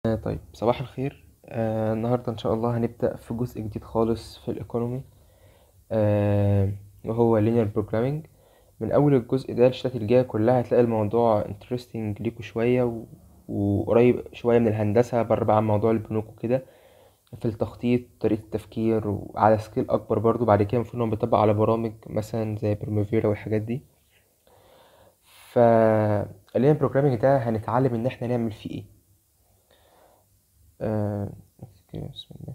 آه، طيب صباح الخير آه، النهاردة إن شاء الله هنبدأ في جزء جديد خالص في الإيكونومي آه، وهو linear programming من أول الجزء ده للشتات الجاية كلها هتلاقي الموضوع interesting ليكوا شوية و- وقريب شوية من الهندسة بره بقى عن موضوع البنوك وكده في التخطيط طريقة التفكير وعلى سكيل أكبر برضو بعد كده المفروض إنه بيطبق على برامج مثلا زي بريمافيرا والحاجات دي ف linear programming ده هنتعلم إن احنا نعمل فيه ايه آه، بسم الله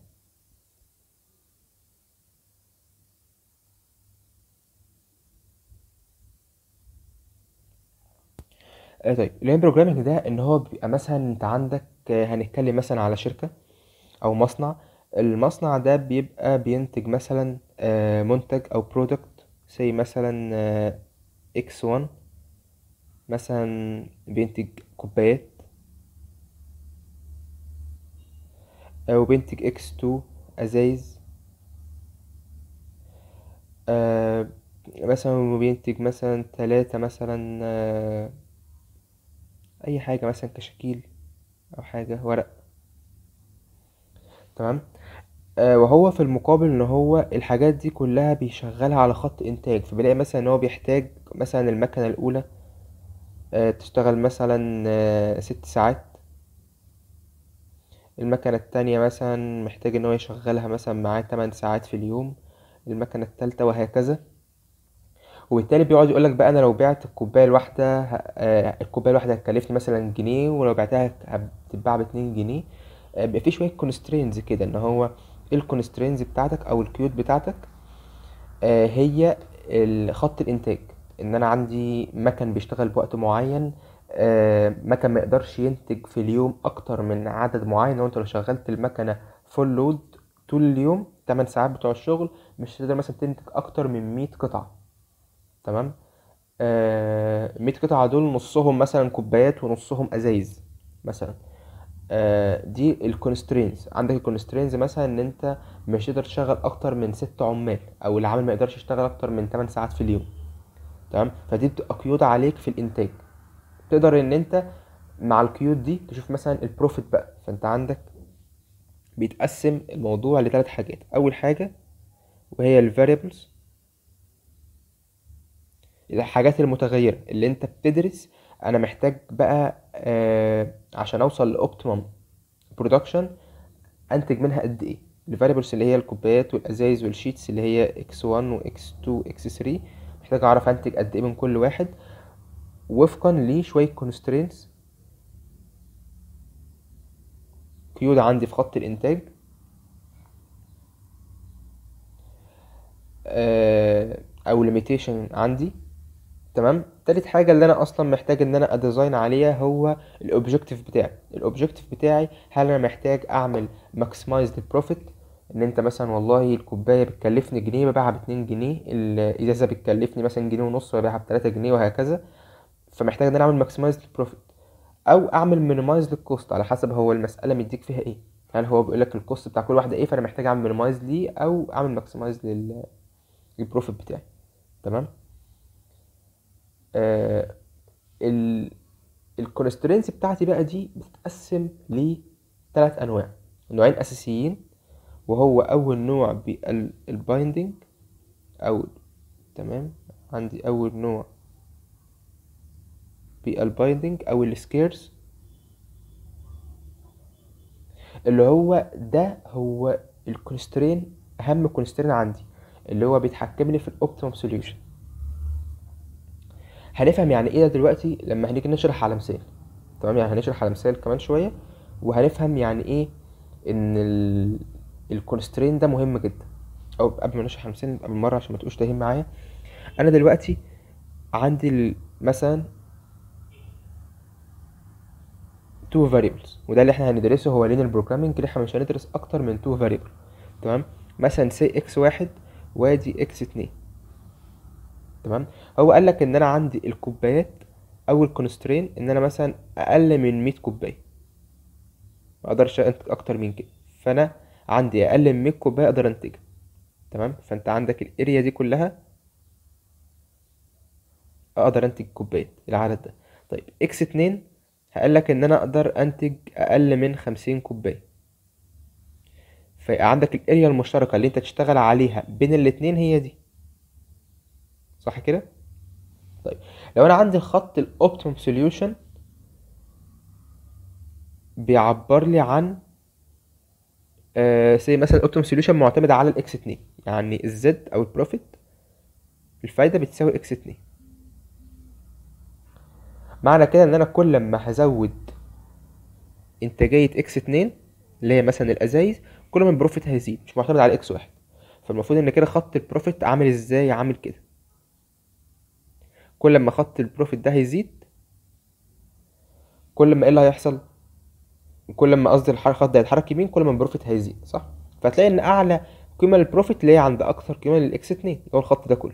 آه طيب اللاين بروجرامنج ده ان هو بيبقى مثلا انت عندك آه، هنتكلم مثلا على شركة او مصنع المصنع ده بيبقى بينتج مثلا آه، منتج او برودكت زي مثلا اكس 1 مثلا بينتج كوبايات او بينتج اكس 2 ازايز آه، مثلا بينتج مثلا تلاتة مثلا آه، اي حاجة مثلا كشاكيل او حاجة ورق تمام آه، وهو في المقابل ان هو الحاجات دي كلها بيشغلها على خط انتاج فبيلاقي مثلا ان هو بيحتاج مثلا المكنة الاولى آه، تشتغل مثلا آه، ست ساعات المكنة التانية مثلا محتاج ان هو يشغلها مثلا معاه تمن ساعات في اليوم المكنة التالتة وهكذا وبالتالي بيقعد يقولك بقى انا لو بعت الكوباية الواحدة ه- آه، الكوباية الواحدة هتكلفني مثلا جنيه ولو بعتها هتتباع باتنين جنيه آه، بيبقى في شوية كونسترينز كده ان هو ايه الكونسترينز بتاعتك او القيود بتاعتك آه، هي ال- خط الانتاج ان انا عندي مكن بيشتغل بوقت معين آه، مكن ما يقدرش ينتج في اليوم اكتر من عدد معين لو انت لو شغلت المكنه فول لود طول اليوم 8 ساعات بتوع الشغل مش هتقدر مثلا تنتج اكتر من 100 قطعه تمام آه 100 قطعه دول نصهم مثلا كوبايات ونصهم ازايز مثلا آه، دي الكونسترينز عندك الكونسترينز مثلا ان انت مش تقدر تشغل اكتر من ست عمال او العامل ما يقدرش يشتغل اكتر من 8 ساعات في اليوم تمام فدي بتبقى قيود عليك في الانتاج تقدر ان انت مع القيود دي تشوف مثلا البروفيت بقى فانت عندك بيتقسم الموضوع لثلاث حاجات اول حاجه وهي الفاريبلز الحاجات المتغيره اللي انت بتدرس انا محتاج بقى آه عشان اوصل لاوبتيمم برودكشن انتج منها قد ايه الفاريبلز اللي هي الكوبايات والازايز والشيتس اللي هي اكس 1 واكس 2 واكس 3 محتاج اعرف انتج قد ايه من كل واحد وفقا لشويه كونسترينتس قيود عندي في خط الانتاج آه، او ليميتيشن عندي تمام تالت حاجه اللي انا اصلا محتاج ان انا اديزاين عليها هو الاوبجكتيف بتاعي الاوبجكتيف بتاعي هل انا محتاج اعمل ماكسمايز للبروفيت ان انت مثلا والله الكوبايه بتكلفني جنيه ببيعها باتنين جنيه الازازه بتكلفني مثلا جنيه ونص ببيعها بتلاتة جنيه وهكذا فمحتاج ان انا اعمل ماكسمايز للبروفيت او اعمل مينيمايز للكوست على حسب هو المساله مديك فيها ايه هل هو بيقول لك الكوست بتاع كل واحده ايه فانا محتاج اعمل مينيمايز ليه او اعمل ماكسمايز لل للبروفيت بتاعي تمام آه ال الكونسترينس بتاعتي بقى دي بتتقسم لثلاث انواع نوعين اساسيين وهو اول نوع بالبايندنج او تمام عندي اول نوع بالبايندنج او السكيرز اللي هو ده هو الكونسترين اهم كونسترين عندي اللي هو بيتحكم لي في الاوبتيمم سوليوشن هنفهم يعني ايه ده دلوقتي لما هنيجي نشرح على مثال تمام يعني هنشرح على مثال كمان شويه وهنفهم يعني ايه ان ال... الكونسترين ده مهم جدا او قبل ما نشرح على مثال قبل مره عشان ما تبقوش تايهين معايا انا دلوقتي عندي ال- مثلا تو فاريبلز وده اللي احنا هندرسه هو linear programming اللي احنا مش هندرس اكتر من تو فاريبل تمام مثلا سي اكس واحد وادي اكس اتنين تمام هو قال لك ان انا عندي الكوبايات اول كونسترين ان انا مثلا اقل من 100 كوبايه ما اقدرش انتج اكتر من كده فانا عندي اقل من 100 كوبايه اقدر انتجها تمام فانت عندك الاريا دي كلها اقدر انتج كوبايات العدد ده طيب اكس اتنين هقول لك ان انا اقدر انتج اقل من خمسين كوبايه فيبقى عندك الاريا المشتركه اللي انت تشتغل عليها بين الاتنين هي دي صح كده طيب لو انا عندي الخط الاوبتيمم سوليوشن بيعبر لي عن سي مثلا الاوبتيمم سوليوشن معتمد على الاكس 2 يعني الزد او البروفيت الفايده بتساوي اكس 2 معنى كده ان انا كل ما هزود انتاجيه اكس 2 اللي هي مثلا الازايز كل ما البروفيت هيزيد مش معتمد على اكس واحد فالمفروض ان كده خط البروفيت عامل ازاي عامل كده كل ما خط البروفيت ده هيزيد كل ما ايه اللي هيحصل كل ما قصدي الحركه الخط ده يتحرك يمين كل ما البروفيت هيزيد صح فتلاقي ان اعلى قيمه للبروفيت اللي هي عند اكثر قيمه للاكس 2 اللي هو الخط ده كله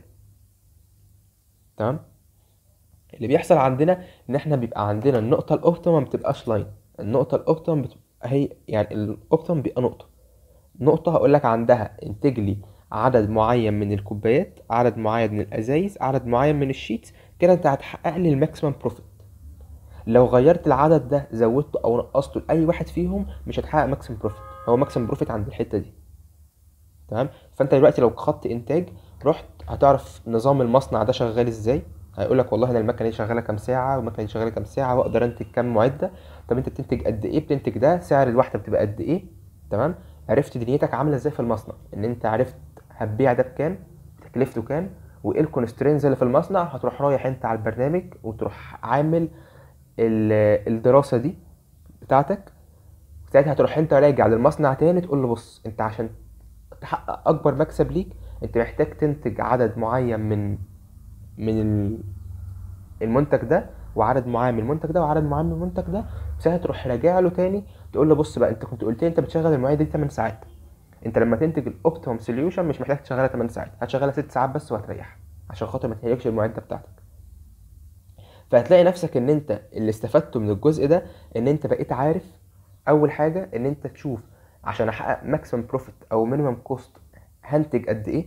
تمام اللي بيحصل عندنا ان احنا بيبقى عندنا النقطه الاوبتيمم ما بتبقاش لاين النقطه الاوبتيمم بتبقى هي يعني الاوبتيمم بيبقى نقطه نقطه هقول لك عندها انتج لي عدد معين من الكوبايات عدد معين من الازايز عدد معين من الشيتس كده انت هتحقق لي الماكسيمم بروفيت لو غيرت العدد ده زودته او نقصته لاي واحد فيهم مش هتحقق ماكسيمم بروفيت هو ماكسيمم بروفيت عند الحته دي تمام فانت دلوقتي لو خط انتاج رحت هتعرف نظام المصنع ده شغال ازاي هيقول لك والله انا المكنه دي شغاله كام ساعه والمكنه دي شغاله كام ساعه واقدر انتج كام معده طب انت بتنتج قد ايه بتنتج ده سعر الواحده بتبقى قد ايه تمام عرفت دنيتك عامله ازاي في المصنع ان انت عرفت هتبيع ده بكام تكلفته كام وايه الكونسترينز اللي في المصنع هتروح رايح انت على البرنامج وتروح عامل الدراسه دي بتاعتك ساعتها هتروح انت راجع للمصنع تاني تقول له بص انت عشان تحقق اكبر مكسب ليك انت محتاج تنتج عدد معين من من المنتج ده وعدد معين من المنتج ده وعدد معين من المنتج ده ساعتها تروح راجع له تاني تقول له بص بقى انت كنت قلت لي انت بتشغل المعده دي 8 ساعات انت لما تنتج الاوبتيمم سوليوشن مش محتاج تشغلها 8 ساعات هتشغلها 6 ساعات بس وهتريح عشان خاطر ما تهلكش المعده بتاعتك فهتلاقي نفسك ان انت اللي استفدته من الجزء ده ان انت بقيت عارف اول حاجه ان انت تشوف عشان احقق ماكسيمم بروفيت او مينيمم كوست هنتج قد ايه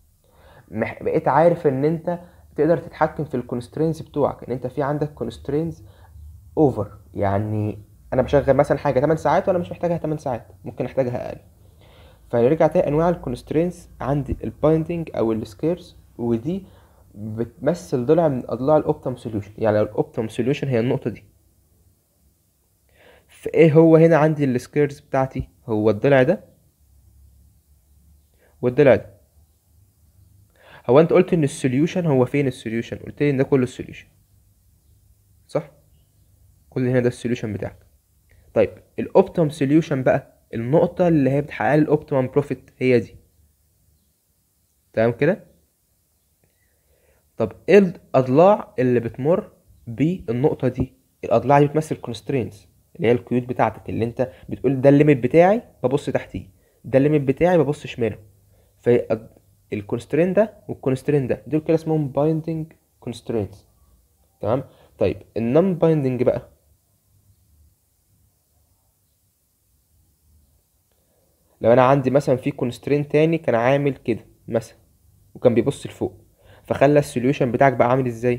بقيت عارف ان انت تقدر تتحكم في الكونسترينز بتوعك ان انت في عندك كونسترينز اوفر يعني انا بشغل مثلا حاجه 8 ساعات وانا مش محتاجها 8 ساعات ممكن احتاجها اقل فنرجع تاني انواع الكونسترينز عندي البايندنج او السكيرز ودي بتمثل ضلع من اضلاع الاوبتيم سوليوشن يعني الاوبتيم سوليوشن هي النقطه دي فايه هو هنا عندي السكيرز بتاعتي هو الضلع ده والضلع ده هو انت قلت ان السوليوشن هو فين السوليوشن قلت لي ان ده كله السوليوشن صح كل هنا ده السوليوشن بتاعك طيب الاوبتيم سوليوشن بقى النقطه اللي هي بتحقق لي الاوبتيمم بروفيت هي دي تمام كده طب ايه الاضلاع اللي بتمر بالنقطه دي الاضلاع دي بتمثل كونسترينز اللي هي القيود بتاعتك اللي انت بتقول ده الليميت بتاعي ببص تحتيه ده الليميت بتاعي ببص شماله فالكونسترين ده والكونسترين ده دول كده اسمهم بايندنج كونسترينز تمام طيب النون بايندنج بقى لو انا عندي مثلا في كونسترين تاني كان عامل كده مثلا وكان بيبص لفوق فخلى السوليوشن بتاعك بقى عامل ازاي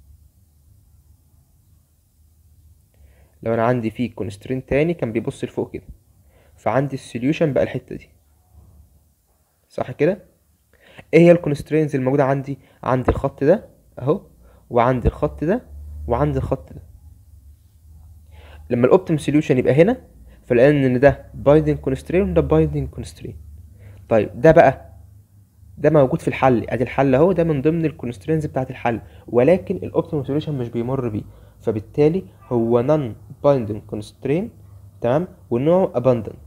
لو انا عندي في كونسترين تاني كان بيبص لفوق كده فعندي السوليوشن بقى الحته دي صح كده ايه هي الكونسترينز الموجوده عندي عندي الخط ده اهو وعندي الخط ده وعندي الخط ده لما الاوبتيم سوليوشن يبقى هنا فلان ان ده بايندنج كونسترين وده بايندنج كونسترين طيب ده بقى ده موجود في الحل ادي الحل اهو ده من ضمن الكونسترينز بتاعت الحل ولكن الاوبتيم سوليوشن مش بيمر بيه فبالتالي هو نون بايندنج كونسترين تمام ونوعه اباندنت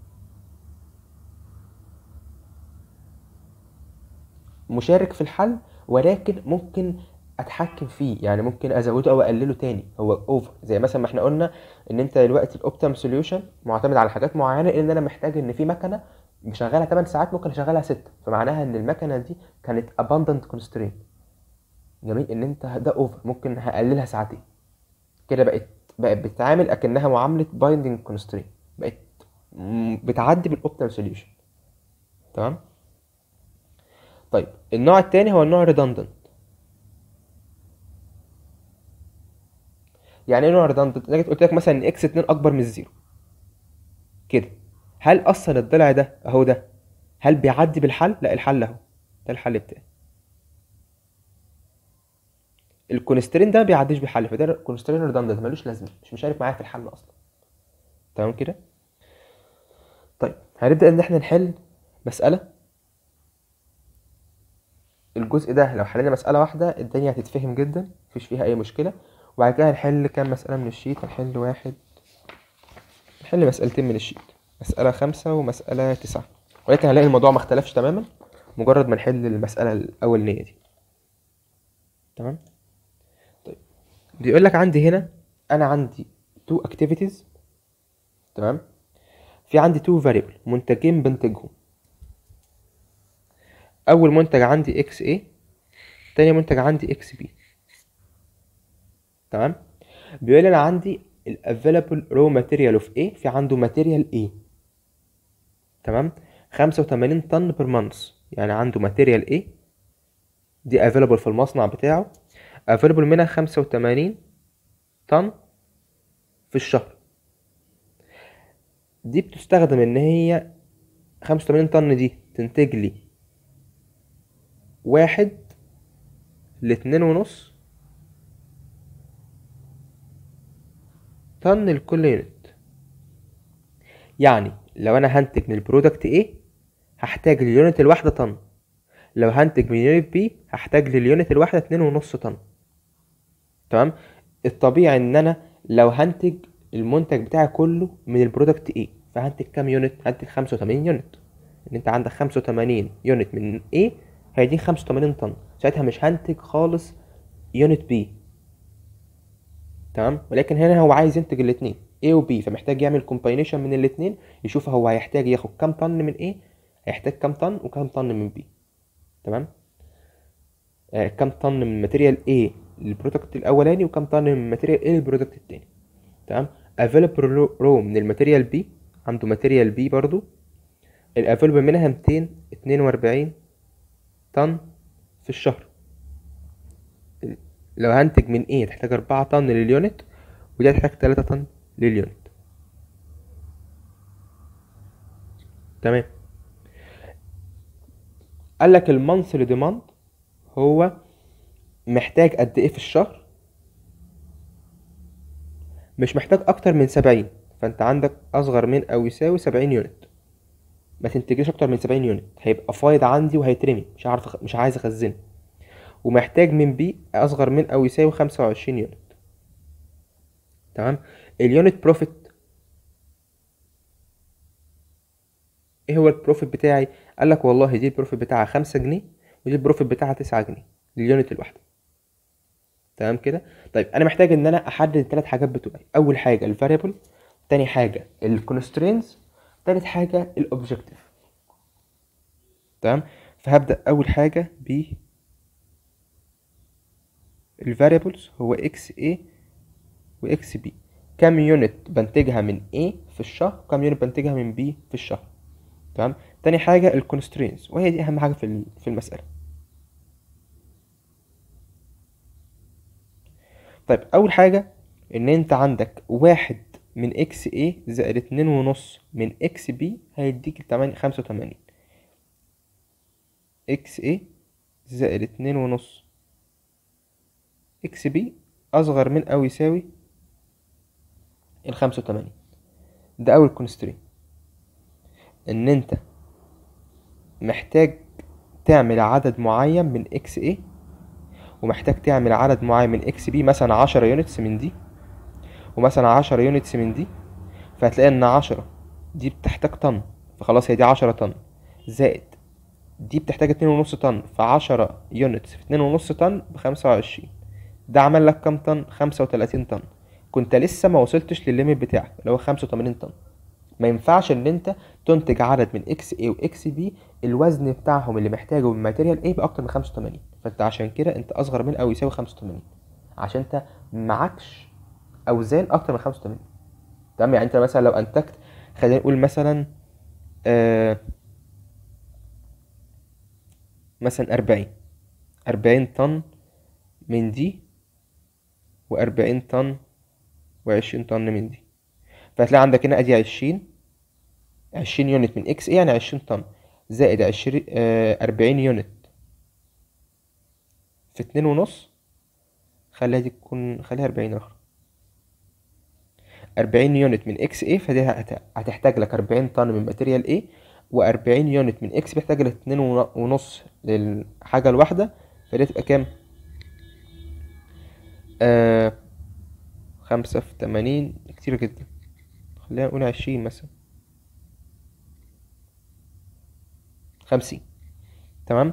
مشارك في الحل ولكن ممكن اتحكم فيه يعني ممكن ازوده او اقلله تاني هو اوفر زي مثلا ما احنا قلنا ان انت دلوقتي الاوبتيم سوليوشن معتمد على حاجات معينه ان انا محتاج ان في مكنه مشغلها 8 ساعات ممكن اشغلها 6 فمعناها ان المكنه دي كانت abundant constraint جميل ان انت ده اوفر ممكن هقللها ساعتين كده بقت بقت بتتعامل اكنها معامله بايندنج constraint بقت بتعدي بالاوبتيم سوليوشن تمام طيب النوع التاني هو النوع redundant يعني ايه نوع ريدندنت انا جيت قلت لك مثلا ان اكس 2 اكبر من الزيرو كده هل اصلا الضلع ده اهو ده هل بيعدي بالحل لا الحل اهو ده الحل بتاعي الكونسترين ده ما بيعديش بالحل فده كونسترين ريدندنت ملوش لازمه مش مشارك معايا في الحل اصلا تمام كده طيب هنبدا ان احنا نحل مساله الجزء ده لو حلينا مساله واحده الدنيا هتتفهم جدا مفيش فيها اي مشكله وبعد كده هنحل كام مساله من الشيت هنحل واحد نحل مسألتين من الشيت مسألة خمسة ومسألة تسعة ولكن هنلاقي الموضوع ما اختلفش تماما مجرد ما نحل المسألة الأولانية دي تمام طيب بيقول لك عندي هنا أنا عندي تو activities تمام في عندي تو variable منتجين بنتجهم أول منتج عندي اكس A تاني منتج عندي اكس B تمام بيقول لي أنا عندي ال available raw material of A في عنده material A تمام خمسة وتمانين طن per month يعني عنده material A دي available في المصنع بتاعه available منها خمسة وتمانين طن في الشهر دي بتستخدم ان هي خمسة وتمانين طن دي تنتج لي واحد لاتنين ونص طن لكل يونت يعني لو انا هنتج من البرودكت A هحتاج لليونت الواحدة طن لو هنتج من يونت B هحتاج لليونت الواحدة اتنين ونص طن تمام الطبيعي ان انا لو هنتج المنتج بتاعي كله من البرودكت A فهنتج كام يونت هنتج خمسة وتمانين يونت ان انت عندك خمسة وتمانين يونت من A هيديك خمسة وتمانين طن ساعتها مش هنتج خالص يونت B تمام ولكن هنا هو عايز ينتج الاتنين A و B فمحتاج يعمل كومباينيشن من الاتنين يشوف هو هيحتاج ياخد كام طن من A هيحتاج كام طن وكام طن من B تمام آه كام طن من ماتيريال A للبرودكت الاولاني وكام طن من ماتيريال A للبرودكت التاني تمام available رو من الماتيريال B عنده ماتيريال B برضو الافيلبل منها 242 طن في الشهر لو هنتج من ايه تحتاج أربعة طن لليونت ودي هتحتاج تلاتة طن لليونت تمام قال لك المانثلي ديماند هو محتاج قد ايه في الشهر مش محتاج اكتر من سبعين فانت عندك اصغر من او يساوي سبعين يونت ما تنتجليش اكتر من سبعين يونت هيبقى فايض عندي وهيترمي مش عارف أخ... مش عايز اخزنه ومحتاج من بي اصغر من او يساوي خمسة وعشرين يونت تمام اليونت بروفيت ايه هو البروفيت بتاعي قال لك والله دي البروفيت بتاعها خمسة جنيه ودي البروفيت بتاعها تسعة جنيه لليونت الواحدة تمام كده طيب انا محتاج ان انا احدد الثلاث حاجات بتوعي اول حاجه الفاريبل تاني حاجه الكونسترينز تالت حاجه الاوبجكتيف تمام فهبدا اول حاجه ب الفاريبلز هو اكس A واكس B كام يونت بنتجها من A في الشهر وكام يونت بنتجها من B في الشهر تمام تاني حاجه الكونسترينز وهي دي اهم حاجه في في المساله طيب اول حاجة ان انت عندك واحد من اكس A زائد اتنين ونص من اكس B هيديك تمانية خمسة وتمانين اكس A زائد اتنين ونص اكس B اصغر من او يساوي الخمسة وتمانين ده اول كونسترين ان انت محتاج تعمل عدد معين من اكس A ومحتاج تعمل عدد معين من اكس بي مثلا عشرة يونتس من دي ومثلا عشرة يونتس من دي فهتلاقي ان عشرة دي بتحتاج طن فخلاص هي دي عشرة طن زائد دي بتحتاج اتنين ونص طن فعشرة يونتس في اتنين ونص طن بخمسة وعشرين ده عمل لك كام طن خمسة وتلاتين طن كنت لسه ما وصلتش للليميت بتاعك اللي هو خمسة وتمانين طن ما ينفعش ان انت تنتج عدد من اكس A واكس B الوزن بتاعهم اللي محتاجه من ماتيريال A باكتر من 85 فانت عشان كده انت اصغر من او يساوي 85 عشان انت معكش اوزان اكتر من 85 تمام يعني انت مثلا لو انتجت خلينا نقول مثلا آه مثلا 40 40 طن من دي و40 طن وعشرين طن من دي فهتلاقي عندك هنا ادي عشرين عشرين يونت من اكس ايه يعني عشرين طن زائد عشرين أربعين يونت في اتنين ونص خليها دي تكون خليها أربعين اخر أربعين يونت من اكس ايه فدي هت- هتحتاج لك أربعين طن من ماتيريال ايه وأربعين يونت من اكس بيحتاج لك اتنين ون- ونص للحاجة الواحدة فدي تبقى كام؟ آه خمسة في تمانين كتير جدا خلينا نقول عشرين مثلا خمسين تمام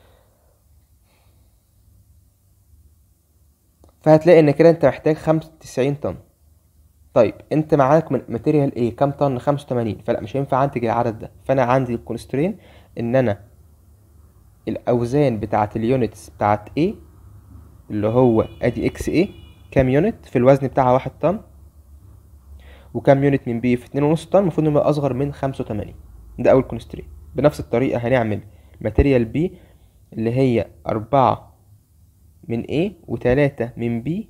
فهتلاقي ان كده انت محتاج خمسة وتسعين طن طيب انت معاك من ماتيريال ايه كام طن خمسة وتمانين فلا مش هينفع انتج العدد ده فانا عندي الكونسترين ان انا الاوزان بتاعت اليونتس بتاعت ايه اللي هو ادي اكس ايه كام يونت في الوزن بتاعها واحد طن وكام يونت من بي في اتنين ونص طن المفروض انه يبقى اصغر من خمسة وتمانين ده اول كونسترين بنفس الطريقة هنعمل ماتيريال بي اللي هي أربعة من A وتلاتة من B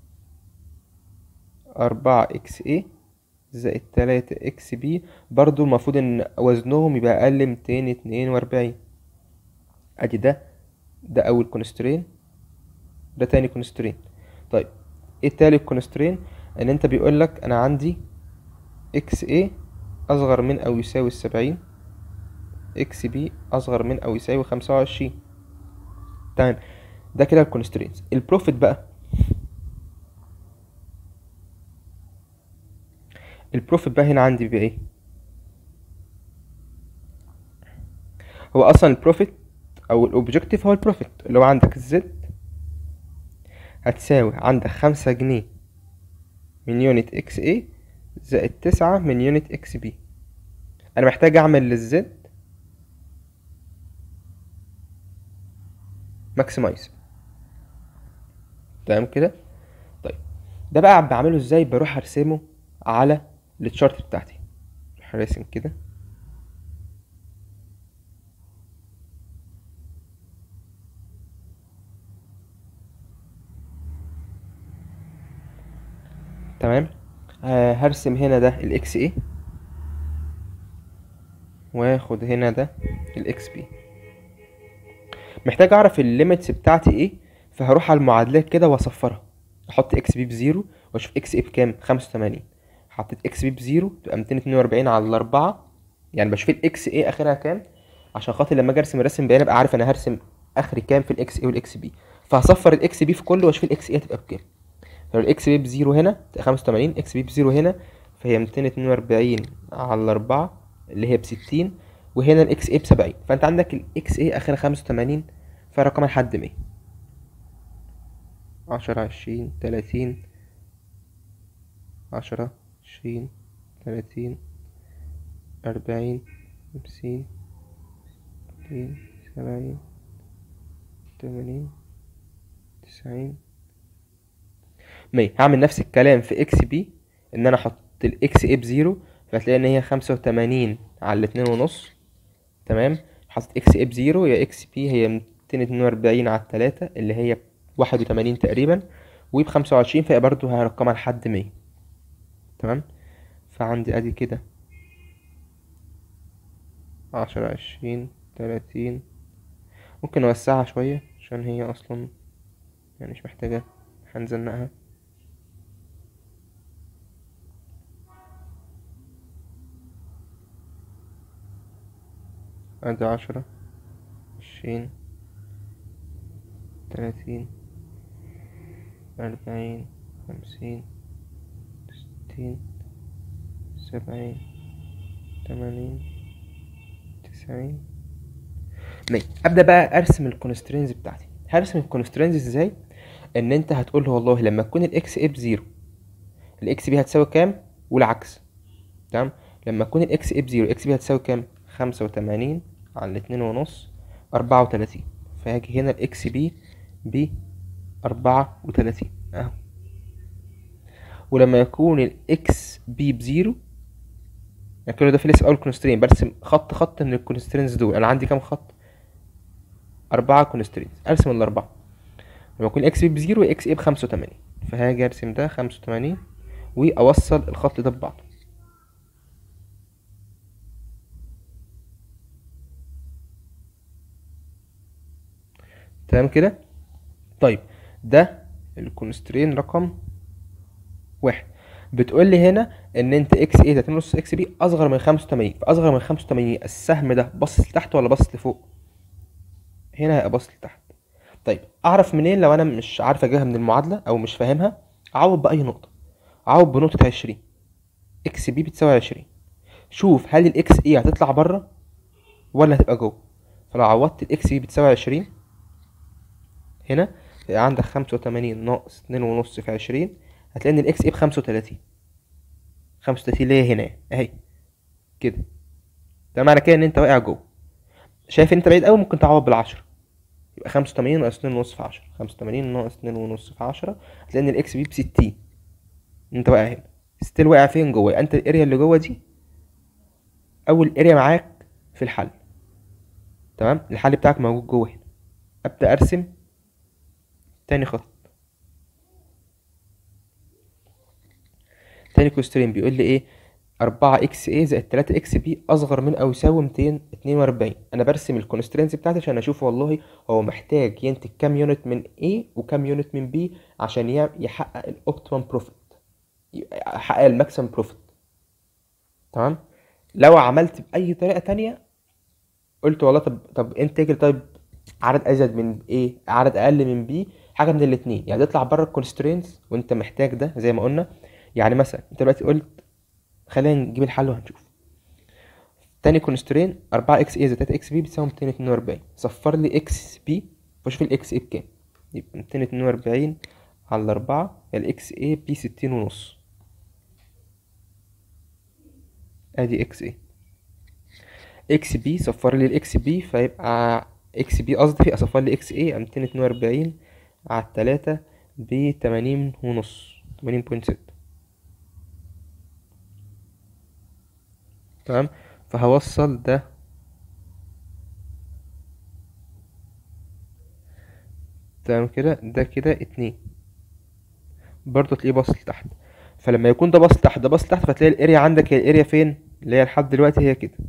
أربعة إكس A زائد تلاتة إكس B برضو المفروض إن وزنهم يبقى أقل من ميتين اتنين وأربعين أدي ده ده أول كونسترين ده تاني كونسترين طيب ايه تالت كونسترين ان انت بيقولك انا عندي اكس A اصغر من او يساوي السبعين اكس بي اصغر من او يساوي خمسة وعشرين تمام ده كده الكونسترينز البروفيت بقى البروفيت بقى هنا عندي بيبقى ايه هو اصلا البروفيت او الاوبجكتيف هو البروفيت اللي هو عندك الزد هتساوي عندك خمسة جنيه من يونت اكس ايه زائد تسعة من يونت اكس بي انا محتاج اعمل للزد ماكسمايز تمام كده طيب ده بقى بعمله ازاي بروح ارسمه على التشارت بتاعتي اروح راسم كده تمام آه هرسم هنا ده الاكس ايه واخد هنا ده الاكس بي محتاج اعرف الليميتس بتاعتي ايه فهروح على المعادلات كده واصفرها احط اكس بي بزيرو واشوف اكس ايه بكام خمسة وتمانين حطيت اكس بي بزيرو تبقى ميتين اتنين واربعين على الاربعة يعني بشوف الاكس ايه اخرها كام عشان خاطر لما اجي ارسم الرسم بيان ابقى عارف انا هرسم اخري كام في الاكس ايه والاكس بي فهصفر الاكس بي في كله واشوف الاكس ايه هتبقى بكام لو الاكس بي بزيرو هنا تبقى خمسة وتمانين اكس بي بزيرو هنا فهي ميتين اتنين واربعين على الاربعة اللي هي بستين وهنا الاكس ايه بسبعين فانت عندك الاكس ايه اخرها خمسة وتمانين فرقم لحد مية عشرة عشرين تلاتين عشرة عشرين تلاتين أربعين خمسين ستين سبعين تمانين تسعين مية هعمل نفس الكلام في اكس بي ان انا احط الاكس ايه بزيرو فهتلاقي ان هي خمسة وتمانين على الاتنين ونص تمام حطيت اكس ايه بزيرو يا اكس بي هي ميتين اتنين واربعين على التلاتة اللي هي واحد وتمانين تقريبا وبخمسة وعشرين فهي برضو هرقمها لحد مية تمام فعندي ادي كده عشرة عشرين تلاتين ممكن اوسعها شوية عشان هي اصلا يعني مش محتاجة هنزنقها ادي عشرة عشرين تلاتين أربعين خمسين ستين سبعين تمانين تسعين مية ابدا بقى ارسم الكونسترينز بتاعتي هرسم الكونسترينز ازاي ان انت هتقول له والله لما تكون الاكس ايه بزيرو الاكس بي هتساوي كام والعكس تمام لما تكون الاكس ايه بزيرو الاكس بي هتساوي كام خمسة وتمانين على الاتنين ونص أربعة وتلاتين فهاجي هنا الاكس بي ب أربعة وتلاتين اهو ولما يكون الاكس بي بزيرو يعني كل ده في لسه اول كونسترين برسم خط خط من الكونسترينز دول انا عندي كام خط أربعة كونسترينز ارسم الأربعة لما يكون اكس بي بزيرو اكس ايه بخمسة وتمانين فهاجي ارسم ده خمسة وتمانين واوصل الخط ده ببعضه تمام كده طيب ده الكونسترين رقم واحد بتقول لي هنا ان انت اكس ايه تلاتين ونص اكس بي اصغر من خمسة وتمانين فاصغر من خمسة وتمانين السهم ده باصص لتحت ولا باصص لفوق هنا هيبقى باصص لتحت طيب اعرف منين لو انا مش عارف اجيبها من المعادله او مش فاهمها اعوض باي نقطه اعوض بنقطه عشرين اكس بي بتساوي عشرين شوف هل الاكس ايه هتطلع بره ولا هتبقى جوه فلو عوضت الاكس بي بتساوي عشرين هنا يبقى عندك خمسة وتمانين ناقص اتنين ونص في عشرين هتلاقي ان الاكس ايه بخمسة وتلاتين خمسة وتلاتين اللي هي هنا اهي كده ده معنى كده ان انت واقع جوه شايف ان انت بعيد اوي ممكن تعوض بالعشرة يبقى خمسة وتمانين ناقص اتنين ونص في عشرة خمسة وتمانين ناقص اتنين ونص في عشرة هتلاقي ان الاكس بي بستين انت واقع هنا ستيل واقع فين جوه يبقى انت الاريا اللي جوه دي اول اريا معاك في الحل تمام الحل بتاعك موجود جوه هنا ابدا ارسم تاني خط تاني كوسترين بيقول لي ايه أربعة اكس ايه زائد تلاتة اكس بي أصغر من أو يساوي ميتين اتنين وأربعين أنا برسم الكونسترينز بتاعتي عشان أشوف والله هو محتاج ينتج كام يونت من A وكام يونت من B عشان يع- يحقق الأوبتيمم بروفيت يحقق الماكسيمم بروفيت تمام لو عملت بأي طريقة تانية قلت والله طب طب انتجر طيب عدد ازيد من ايه عدد اقل من بي حاجه من الاتنين يعني تطلع بره الكونسترينز وانت محتاج ده زي ما قلنا يعني مثلا انت دلوقتي قلت خلينا نجيب الحل وهنشوف تاني كونسترين 4 اكس اي زائد 3 اكس بي بتساوي 242 صفر لي اكس بي واشوف الاكس اي بكام يبقى 242 على 4 الاكس اي بي 60 ونص ادي اكس اي اكس بي صفر لي الاكس بي فيبقى اكس بي قصدي في اصفر لي اكس اي 242 على التلاتة ب 80 ونص 80.6 تمام فهوصل ده تمام كده ده كده اتنين برضه تلاقيه باص لتحت فلما يكون ده باص لتحت ده باص لتحت فتلاقي الاريا عندك هي الاريا فين اللي هي لحد دلوقتي هي كده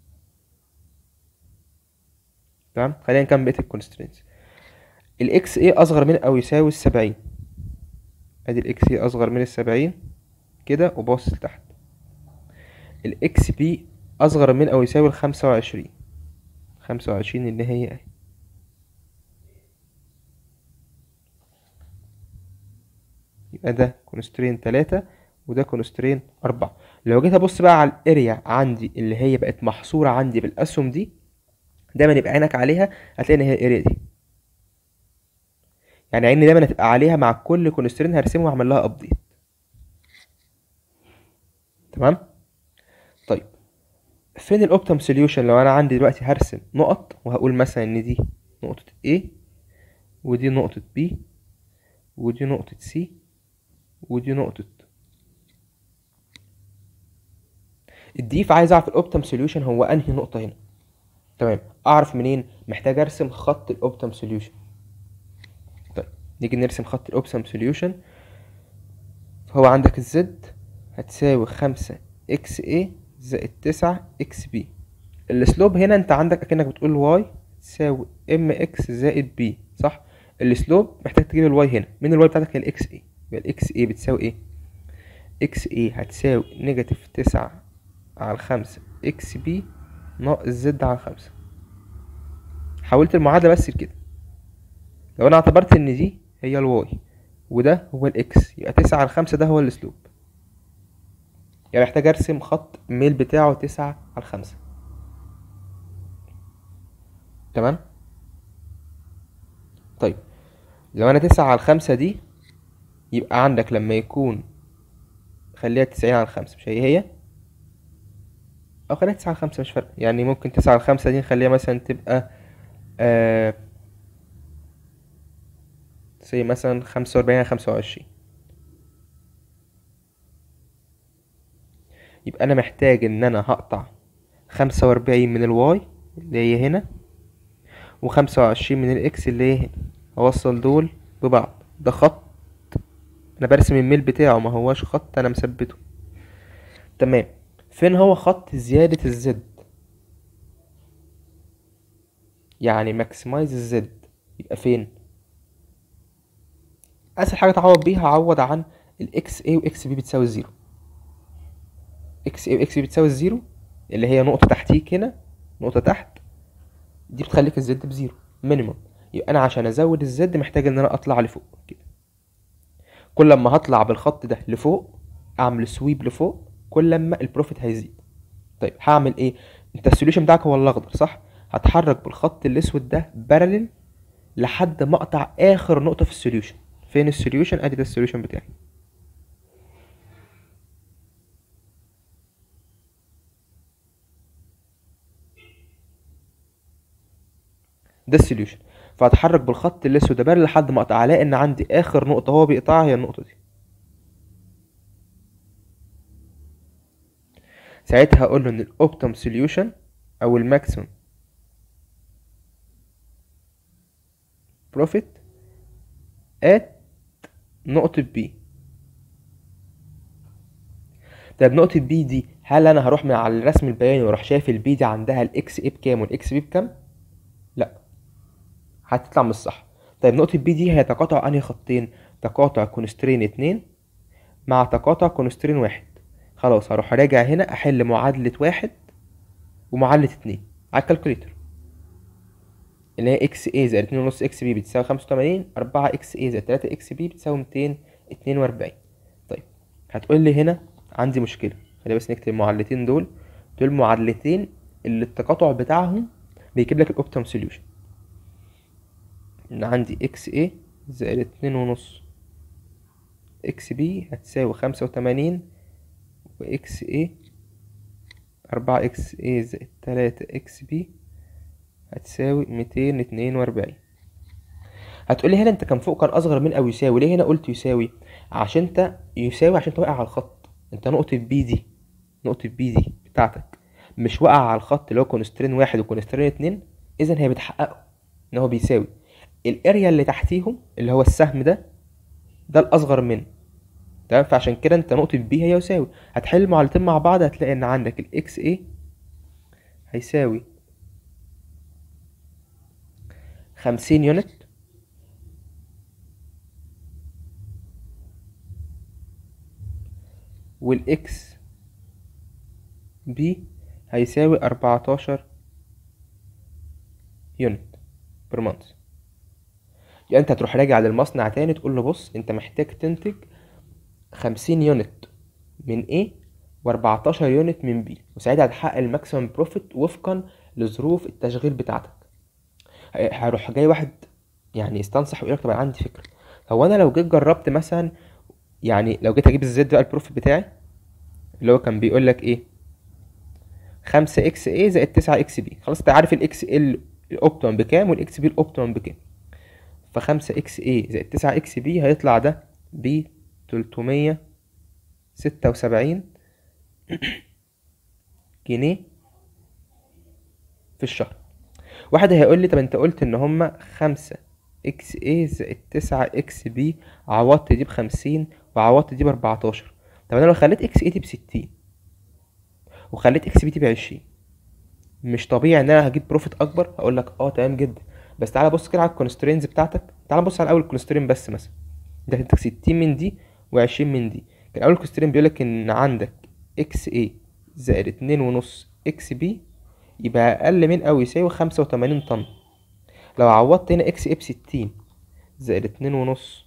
تمام خلينا نكمل بقيه الكونسترينز الاكس اي اصغر من او يساوي السبعين ادي الاكس اي اصغر من السبعين كده وباص لتحت الاكس بي اصغر من او يساوي الخمسة وعشرين خمسة وعشرين اللي هي اهي يبقى ده كونسترين تلاتة وده كونسترين أربعة لو جيت أبص بقى على الأريا عندي اللي هي بقت محصورة عندي بالأسهم دي دايما يبقى عينك عليها هتلاقي إن هي الأريا دي يعني عيني دايما هتبقى عليها مع كل كونسترين هرسمه وأعمل لها أبديت تمام طيب فين الاوبتيم سوليوشن لو انا عندي دلوقتي هرسم نقط وهقول مثلا ان دي نقطة A ودي نقطة B ودي نقطة C ودي نقطة الدي فعايز اعرف الاوبتيم سوليوشن هو انهي نقطة هنا تمام اعرف منين محتاج ارسم خط الاوبتيم سوليوشن طيب نيجي نرسم خط الاوبتيم سوليوشن فهو عندك الزد هتساوي خمسة اكس A زائد تسعة اكس بي السلوب هنا انت عندك اكنك بتقول واي تساوي ام اكس زائد بي صح السلوب محتاج تجيب الواي هنا من الواي بتاعتك هي الاكس اي يبقى الاكس اي بتساوي ايه اكس اي هتساوي نيجاتيف تسعة على خمسة اكس بي ناقص زد على خمسة حولت المعادلة بس لكده لو انا اعتبرت ان دي هي الواي وده هو الاكس يبقى تسعة على خمسة ده هو السلوب يعني محتاج ارسم خط الميل بتاعه تسعة على خمسة تمام طيب لو انا تسعة على خمسة دي يبقى عندك لما يكون خليها تسعين على خمسة مش هي هي او خليها تسعة على خمسة مش فارقة يعني ممكن تسعة على خمسة دي نخليها مثلا تبقى آه زي مثلا خمسة وأربعين على خمسة وعشرين يبقى انا محتاج ان انا هقطع خمسة واربعين من الواي اللي هي هنا وخمسة وعشرين من الاكس اللي هي هنا اوصل دول ببعض ده خط انا برسم الميل بتاعه ما هواش خط انا مثبته تمام فين هو خط زيادة الزد يعني ماكسمايز الزد يبقى فين اسهل حاجة تعوض بيها عوض عن الاكس اي واكس بي بتساوي زيرو اكس اي واكس بي بتساوي زيرو اللي هي نقطة تحتيك هنا نقطة تحت دي بتخليك الزد بزيرو مينيمم يبقى انا عشان ازود الزد محتاج ان انا اطلع لفوق كده كل لما هطلع بالخط ده لفوق اعمل سويب لفوق كل لما البروفيت هيزيد طيب هعمل ايه انت السوليوشن بتاعك هو الاخضر صح هتحرك بالخط الاسود ده بارلل لحد ما اقطع اخر نقطه في السوليوشن فين السوليوشن ادي ده السوليوشن بتاعي ده السوليوشن فهتحرك بالخط الاسود ده بارلل لحد ما اقطع الاقي ان عندي اخر نقطه هو بيقطعها هي النقطه دي ساعتها هقول له ان الاوبتيم سوليوشن او الماكسيمم بروفيت ات نقطة بي طب نقطة بي دي هل انا هروح من على الرسم البياني واروح شايف البي دي عندها الاكس اي بكام والاكس بي بكام؟ لا هتطلع مش صح طيب نقطة بي دي هي تقاطع انهي خطين؟ تقاطع كونسترين اتنين مع تقاطع كونسترين واحد خلاص هروح راجع هنا احل معادلة واحد ومعادلة اتنين على الكالكوليتر اللي هي اكس اي زائد اتنين ونص اكس بي بتساوي خمسة وتمانين أربعة اكس اي زائد تلاتة اكس بي بتساوي ميتين اتنين وأربعين طيب هتقول لي هنا عندي مشكلة خلينا بس نكتب المعادلتين دول دول معادلتين اللي التقاطع بتاعهم بيجيب لك الاوبتيم سوليوشن ان عندي اكس اي زائد اتنين ونص اكس بي هتساوي خمسة وتمانين واكس اي أربعة اكس اي زائد تلاتة اكس بي هتساوي ميتين اتنين وأربعين هتقولي هنا انت كان فوق كان اصغر من او يساوي ليه هنا قلت يساوي عشان انت يساوي عشان انت واقع على الخط انت نقطة بي دي نقطة بي دي بتاعتك مش واقع على الخط اللي هو كونسترين واحد وكونسترين اتنين اذا هي بتحققه ان هو بيساوي الاريا اللي تحتيهم اللي هو السهم ده ده الاصغر منه تمام فعشان كده انت نقطة بي هي يساوي هتحل المعادلتين مع بعض هتلاقي ان عندك الاكس اي هيساوي خمسين يونت والاكس بي هيساوي أربعتاشر يونت بير مانث يعني انت هتروح راجع للمصنع تاني تقول له بص انت محتاج تنتج خمسين يونت من A و14 يونت من B وساعتها هتحقق الماكسيمم بروفيت وفقا لظروف التشغيل بتاعتك ه- هيروح جاي واحد يعني يستنصح ويقول لك طب انا عندي فكره هو انا لو جيت جربت مثلا يعني لو جيت اجيب الزد بقى البروفيت بتاعي اللي هو كان بيقول لك ايه خمسة اكس اي زائد تسعة اكس بي خلاص انت عارف الاكس ال الاوبتيمم بكام والاكس بي الاوبتيمم بكام فخمسة اكس اي زائد تسعة اكس بي هيطلع ده ب تلتمية ستة وسبعين جنيه في الشهر واحد هيقول لي طب انت قلت ان هما خمسة اكس اي زائد تسعة اكس بي عوضت دي بخمسين وعوضت دي باربعتاشر طب انا لو خليت اكس اي دي بستين وخليت اكس بي دي بعشرين مش طبيعي ان انا هجيب بروفيت اكبر هقول لك اه تمام جدا بس تعالى بص كده على الكونسترينز بتاعتك تعالى بص على اول الكونسترين بس مثلا انت هتنتج ستين من دي وعشرين من دي كان اول كونسترين بيقولك ان عندك اكس اي زائد اتنين ونص اكس بي يبقى اقل من او يساوي خمسة وتمانين طن لو عوضت هنا اكس اي بستين زائد اتنين ونص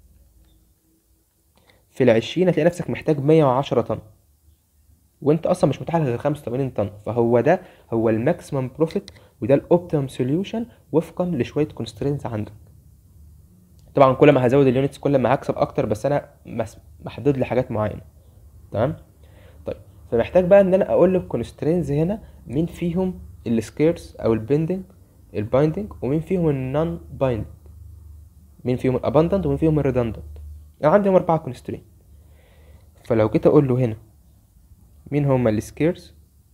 في العشرين هتلاقي نفسك محتاج مية وعشرة طن وانت اصلا مش متاح لك غير 85 طن فهو ده هو الماكسيمم بروفيت وده الاوبتيمم سوليوشن وفقا لشويه كونسترينز عندك طبعا كل ما هزود اليونتس كل ما هكسب اكتر بس انا مس- محدد لي حاجات معينه تمام طيب فمحتاج بقى ان انا اقول للكونسترينز هنا مين فيهم السكيرز او البندنج البايندنج ومين فيهم النون بايندنج مين فيهم الاباندنت ومين فيهم الريدندنت انا عندي اربعه كونسترين فلو جيت اقول له هنا مين هما السكيرز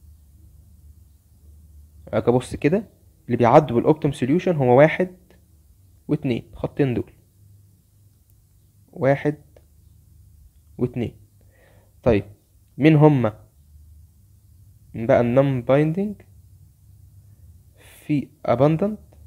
اجي ابص كده اللي بيعدوا بالاوبتيم سوليوشن هو واحد واتنين خطين دول واحد واتنين طيب مين هما بقى النون بايندينج في abundant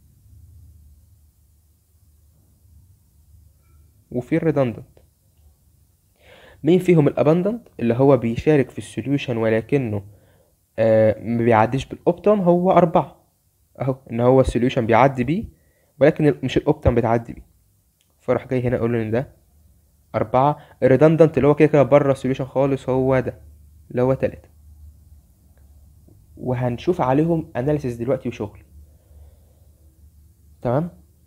وفي redundant مين فيهم الابندنت اللي هو بيشارك في السوليوشن ولكنه آه ما بيعديش بالاوبتم هو أربعة اهو ان هو السوليوشن بيعدي بيه ولكن ال- مش الاوبتم بتعدي بيه فاروح جاي هنا اقول له ان ده أربعة الريدندنت اللي هو كده كده بره السوليوشن خالص هو ده اللي هو تلاتة وهنشوف عليهم اناليسيس دلوقتي وشغل تمام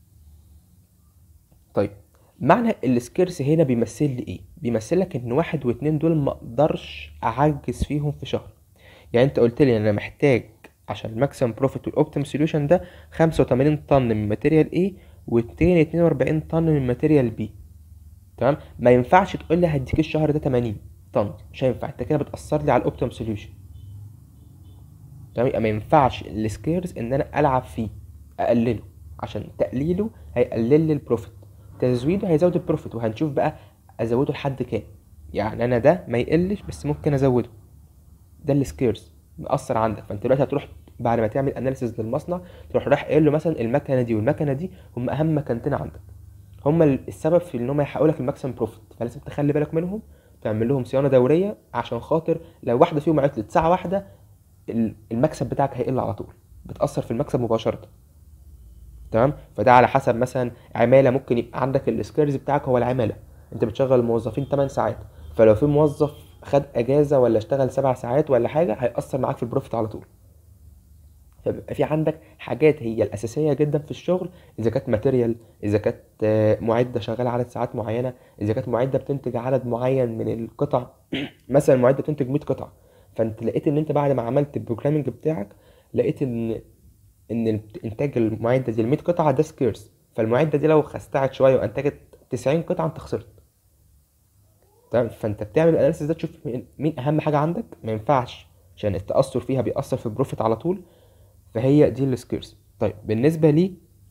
طيب معنى السكيرس هنا بيمثل لي ايه بيمثل لك ان واحد واتنين دول ما اقدرش اعجز فيهم في شهر يعني انت قلت لي انا محتاج عشان الماكسيمم بروفيت والاوبتيم سوليوشن ده 85 طن من ماتيريال ايه و242 طن من ماتيريال بي تمام ما ينفعش تقول لي هديك الشهر ده 80 طن مش هينفع انت كده بتاثر لي على الاوبتيم سوليوشن تمام يبقى ما ينفعش السكيرز ان انا العب فيه اقلله عشان تقليله هيقلل لي البروفيت تزويده هيزود البروفيت وهنشوف بقى ازوده لحد كام يعني انا ده ما يقلش بس ممكن ازوده ده السكيرز مأثر عندك فانت دلوقتي هتروح بعد ما تعمل اناليسيز للمصنع تروح رايح قايل له مثلا المكنه دي والمكنه دي هم اهم مكانتين عندك هم السبب في ان هم يحققوا لك الماكسيمم بروفيت فلازم تخلي بالك منهم تعمل لهم صيانه دوريه عشان خاطر لو واحده فيهم عطلت ساعه واحده ال- المكسب بتاعك هيقل على طول بتأثر في المكسب مباشرة تمام فده على حسب مثلا عمالة ممكن يبقى عندك السكيرز بتاعك هو العمالة انت بتشغل الموظفين 8 ساعات فلو في موظف خد اجازة ولا اشتغل 7 ساعات ولا حاجة هيأثر معاك في البروفيت على طول فبيبقى في عندك حاجات هي الأساسية جدا في الشغل إذا كانت ماتيريال إذا كانت آه، معدة شغالة عدد ساعات معينة إذا كانت معدة بتنتج عدد معين من القطع مثلا معدة بتنتج 100 قطعة فأنت لقيت إن أنت بعد ما عملت البروجرامنج بتاعك لقيت إن إن إنتاج المعدة دي ال 100 قطعة ده سكيرس فالمعدة دي لو خستعت شوية وأنتجت 90 قطعة أنت خسرت تمام فانت بتعمل الاناليسيس ده تشوف مين- مين اهم حاجه عندك ما ينفعش عشان التاثر فيها بيأثر في البروفيت على طول فهي دي السكيرز طيب بالنسبه لي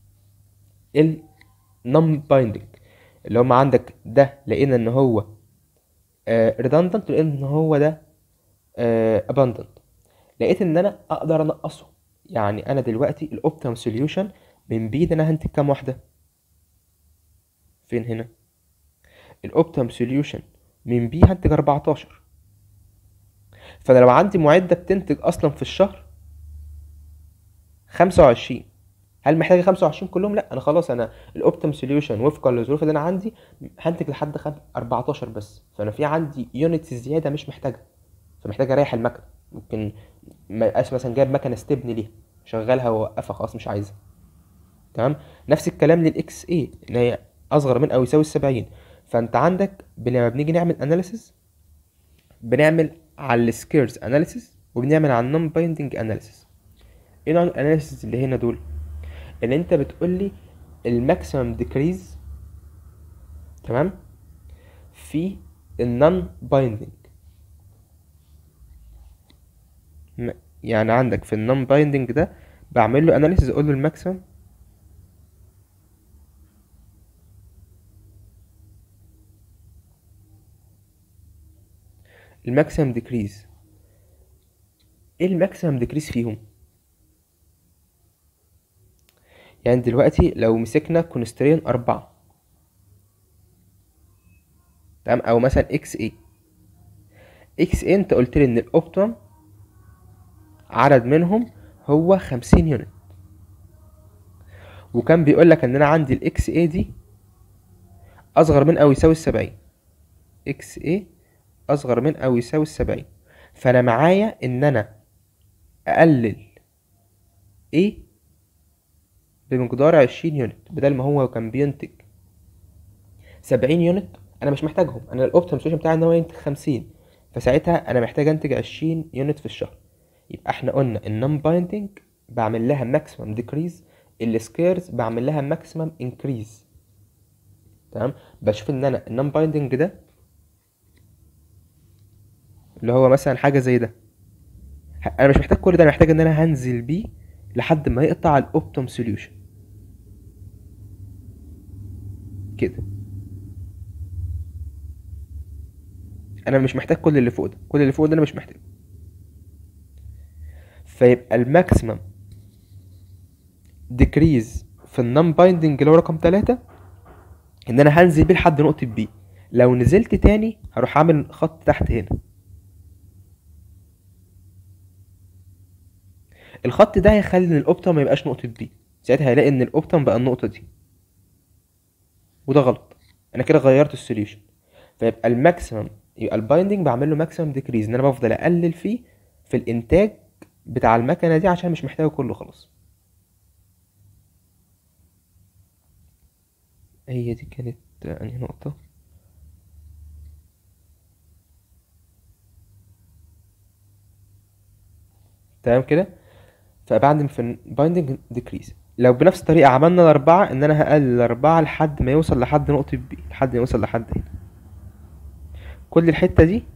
النون بايندنج اللي هم عندك ده لقينا ان هو ريدندنت لقينا ان هو ده اباندنت لقيت ان انا اقدر انقصه يعني انا دلوقتي الاوبتيمم سوليوشن من بي ده انا هنتج كام واحده فين هنا الاوبتيمم سوليوشن من بي هنتج 14 فانا لو عندي معده بتنتج اصلا في الشهر 25 هل محتاج 25 كلهم لا انا خلاص انا الاوبتيم سوليوشن وفقا للظروف اللي انا عندي هنتج لحد خم... 14 بس فانا في عندي يونتس زياده مش محتاجها فمحتاج اريح المكنه ممكن ما يبقاش مثلا جايب مكنه استبن ليها شغلها ووقفها خلاص مش عايزها تمام نفس الكلام للاكس اي ان هي اصغر من او يساوي السبعين فانت عندك لما بنيجي نعمل اناليسيس بنعمل على السكيرز اناليسيس وبنعمل على النون بايندنج اناليسيس ايه نوع الاناليسيس اللي هنا دول ان انت بتقول لي الماكسيمم ديكريز تمام في النون بايندنج يعني عندك في النون بايندنج ده بعمل له اناليسيس اقول له الماكسيمم الماكسيمم ديكريز ايه الماكسيمم ديكريز فيهم يعني دلوقتي لو مسكنا كونسترين أربعة تمام أو مثلا إكس إيه إكس إيه أنت قلت لي إن الأوبتيمم عدد منهم هو خمسين يونت وكان بيقول لك إن أنا عندي الإكس إيه دي أصغر من أو يساوي السبعين إكس إيه أصغر من أو يساوي السبعين فأنا معايا إن أنا أقلل إيه بمقدار عشرين يونت بدل ما هو كان بينتج سبعين يونت أنا مش محتاجهم أنا الأوبتيم سوليوشن بتاعي إن هو ينتج خمسين فساعتها أنا محتاج أنتج عشرين يونت في الشهر يبقى إحنا قلنا النون بايندنج بعمل لها ماكسيمم ديكريز السكيرز بعمل لها ماكسيمم انكريز تمام بشوف ان انا النون بايندنج ده اللي هو مثلا حاجه زي ده ه- انا مش محتاج كل ده انا محتاج ان انا هنزل بيه لحد ما يقطع الاوبتيم سوليوشن كده انا مش محتاج كل اللي فوق ده كل اللي فوق ده انا مش محتاجه فيبقى الماكسيمم ديكريز في النون بايندنج اللي هو رقم تلاتة ان انا هنزل بيه لحد نقطة بي لو نزلت تاني هروح اعمل خط تحت هنا الخط ده هيخلي ان الاوبتم ما يبقاش نقطة بي ساعتها هيلاقي ان الاوبتم بقى النقطة دي وده غلط انا كده غيرت السوليوشن فيبقى الماكسيمم يبقى البايندنج بعمل له ماكسيمم ديكريز ان انا بفضل اقلل فيه في الانتاج بتاع المكنه دي عشان مش محتاجه كله خلاص هي دي كانت انهي نقطه تمام كده فبعد في البايندنج ديكريز لو بنفس الطريقه عملنا الاربعه ان انا هقلل الاربعه لحد ما يوصل لحد نقطه بي لحد ما يوصل لحد هنا كل الحته دي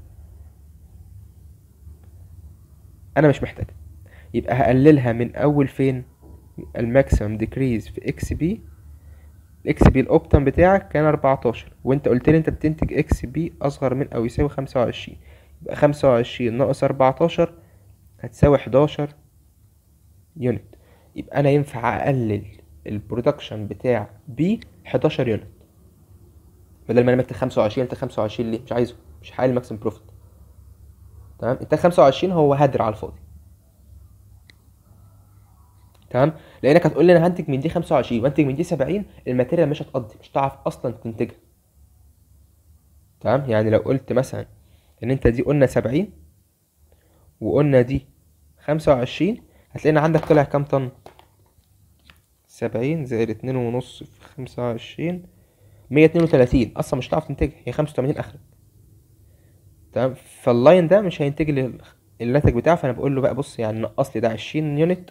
انا مش محتاجها يبقى هقللها من اول فين الماكسيمم ديكريز في اكس بي الاكس بي الاوبتم بتاعك كان 14 وانت قلت لي انت بتنتج اكس بي اصغر من او يساوي 25 يبقى 25 ناقص 14 هتساوي 11 يونت يبقى انا ينفع اقلل البرودكشن بتاع بي 11 يونت بدل ما انا مكتب 25 انت 25 ليه مش عايزه مش حقق الماكسيمم بروفيت تمام انت 25 هو هدر على الفاضي تمام لانك هتقول لي انا هنتج من دي 25 وانتج من دي 70 الماتيريال مش هتقضي مش هتعرف اصلا تنتجها تمام يعني لو قلت مثلا ان انت دي قلنا 70 وقلنا دي 25 هتلاقينا عندك طلع كام طن 70 زائد اتنين ونص في 25 132 اصلا مش هتعرف تنتجها هي 85 اخرك تمام فاللاين ده مش هينتج لي الناتج بتاعه فانا بقول له بقى بص يعني نقص لي ده 20 يونت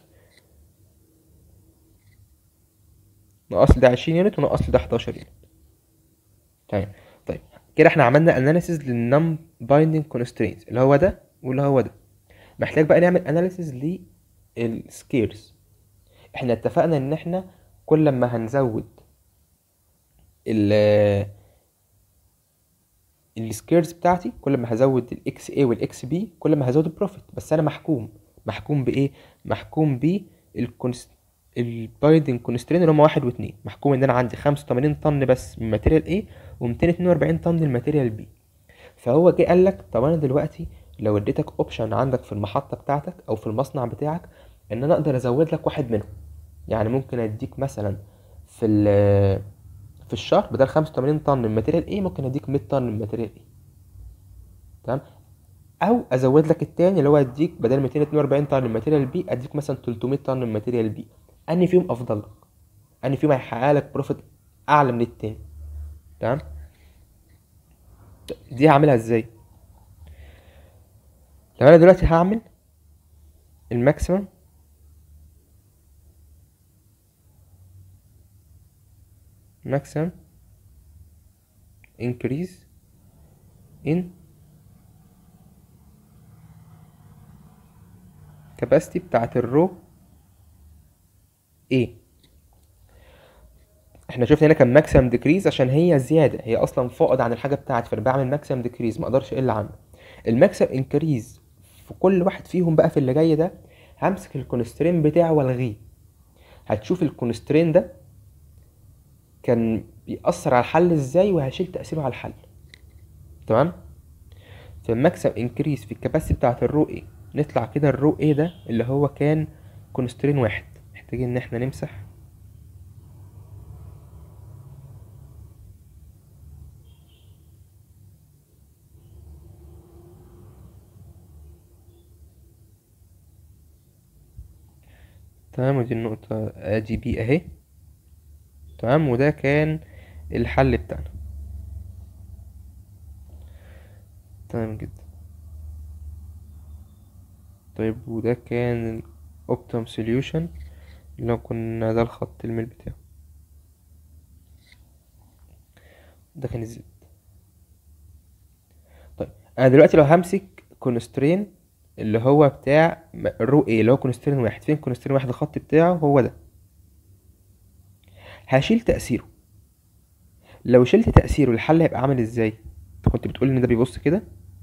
نقص لي ده 20 يونت ونقص لي ده 11 يونت تمام طيب كده احنا عملنا اناليسيز للنم بايندينج كونسترينتس اللي هو ده واللي هو ده محتاج بقى نعمل اناليسيز للسكيرز احنا اتفقنا ان احنا كل ما هنزود ال السكيرز بتاعتي كل ما هزود الاكس اي والاكس بي كل ما هزود البروفيت بس انا محكوم محكوم بايه محكوم ب البايندنج كونسترين اللي هم واحد واتنين محكوم ان انا عندي خمسة وتمانين طن بس من ماتيريال ايه وميتين اتنين واربعين طن من الماتيريال بي فهو جه قال لك طب انا دلوقتي لو اديتك اوبشن عندك في المحطة بتاعتك او في المصنع بتاعك ان انا اقدر ازود لك واحد منهم يعني ممكن اديك مثلا في ال في الشهر بدل 85 طن من ماتيريال ايه ممكن اديك 100 طن من ماتيريال ايه تمام او ازود لك التاني اللي هو اديك بدل 242 طن من ماتيريال بي اديك مثلا 300 طن من ماتيريال بي انهي فيهم افضل لك انهي فيهم هيحقق لك بروفيت اعلى من التاني تمام دي هعملها ازاي لو انا دلوقتي هعمل الماكسيمم maximum increase in capacity بتاعت الرو A احنا شفنا هنا كان ماكسيمم ديكريز عشان هي زيادة هي اصلا فائض عن الحاجة بتاعتي فانا بعمل ماكسيمم ديكريز ما اقدرش اقل عنه الماكسيمم انكريز في كل واحد فيهم بقى في اللي جاي ده همسك الكونسترين بتاعه والغيه هتشوف الكونسترين ده كان بيأثر على الحل ازاي وهشيل تأثيره على الحل تمام فالمكسب انكريس في الكباسيتي بتاعة الرو ايه نطلع كده الرو ايه ده اللي هو كان كونسترين واحد محتاجين ان احنا نمسح تمام ودي النقطة ادي بي اهي تمام وده كان الحل بتاعنا تمام جدا طيب وده كان الاوبتم سوليوشن لو كنا ده الخط الميل بتاعه ده كان الزد طيب انا دلوقتي لو همسك كونسترين اللي هو بتاع الرو ايه اللي هو كونسترين واحد فين كونسترين واحد الخط بتاعه هو ده هشيل تأثيره لو شلت تأثيره الحل هيبقى عامل ازاي انت كنت بتقول ان ده بيبص كده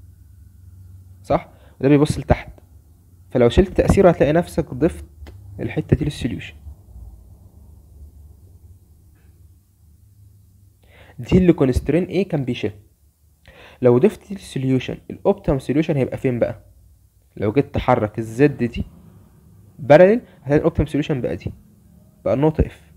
صح وده بيبص لتحت فلو شلت تأثيره هتلاقي نفسك ضفت الحتة دي للسوليوشن دي اللي كونسترين ايه كان بيشيلها لو ضفت السوليوشن الاوبتيمم سوليوشن هيبقى فين بقى لو جيت تحرك الزد دي بارلل هتلاقي الاوبتيمم سوليوشن بقى دي بقى النقطة اف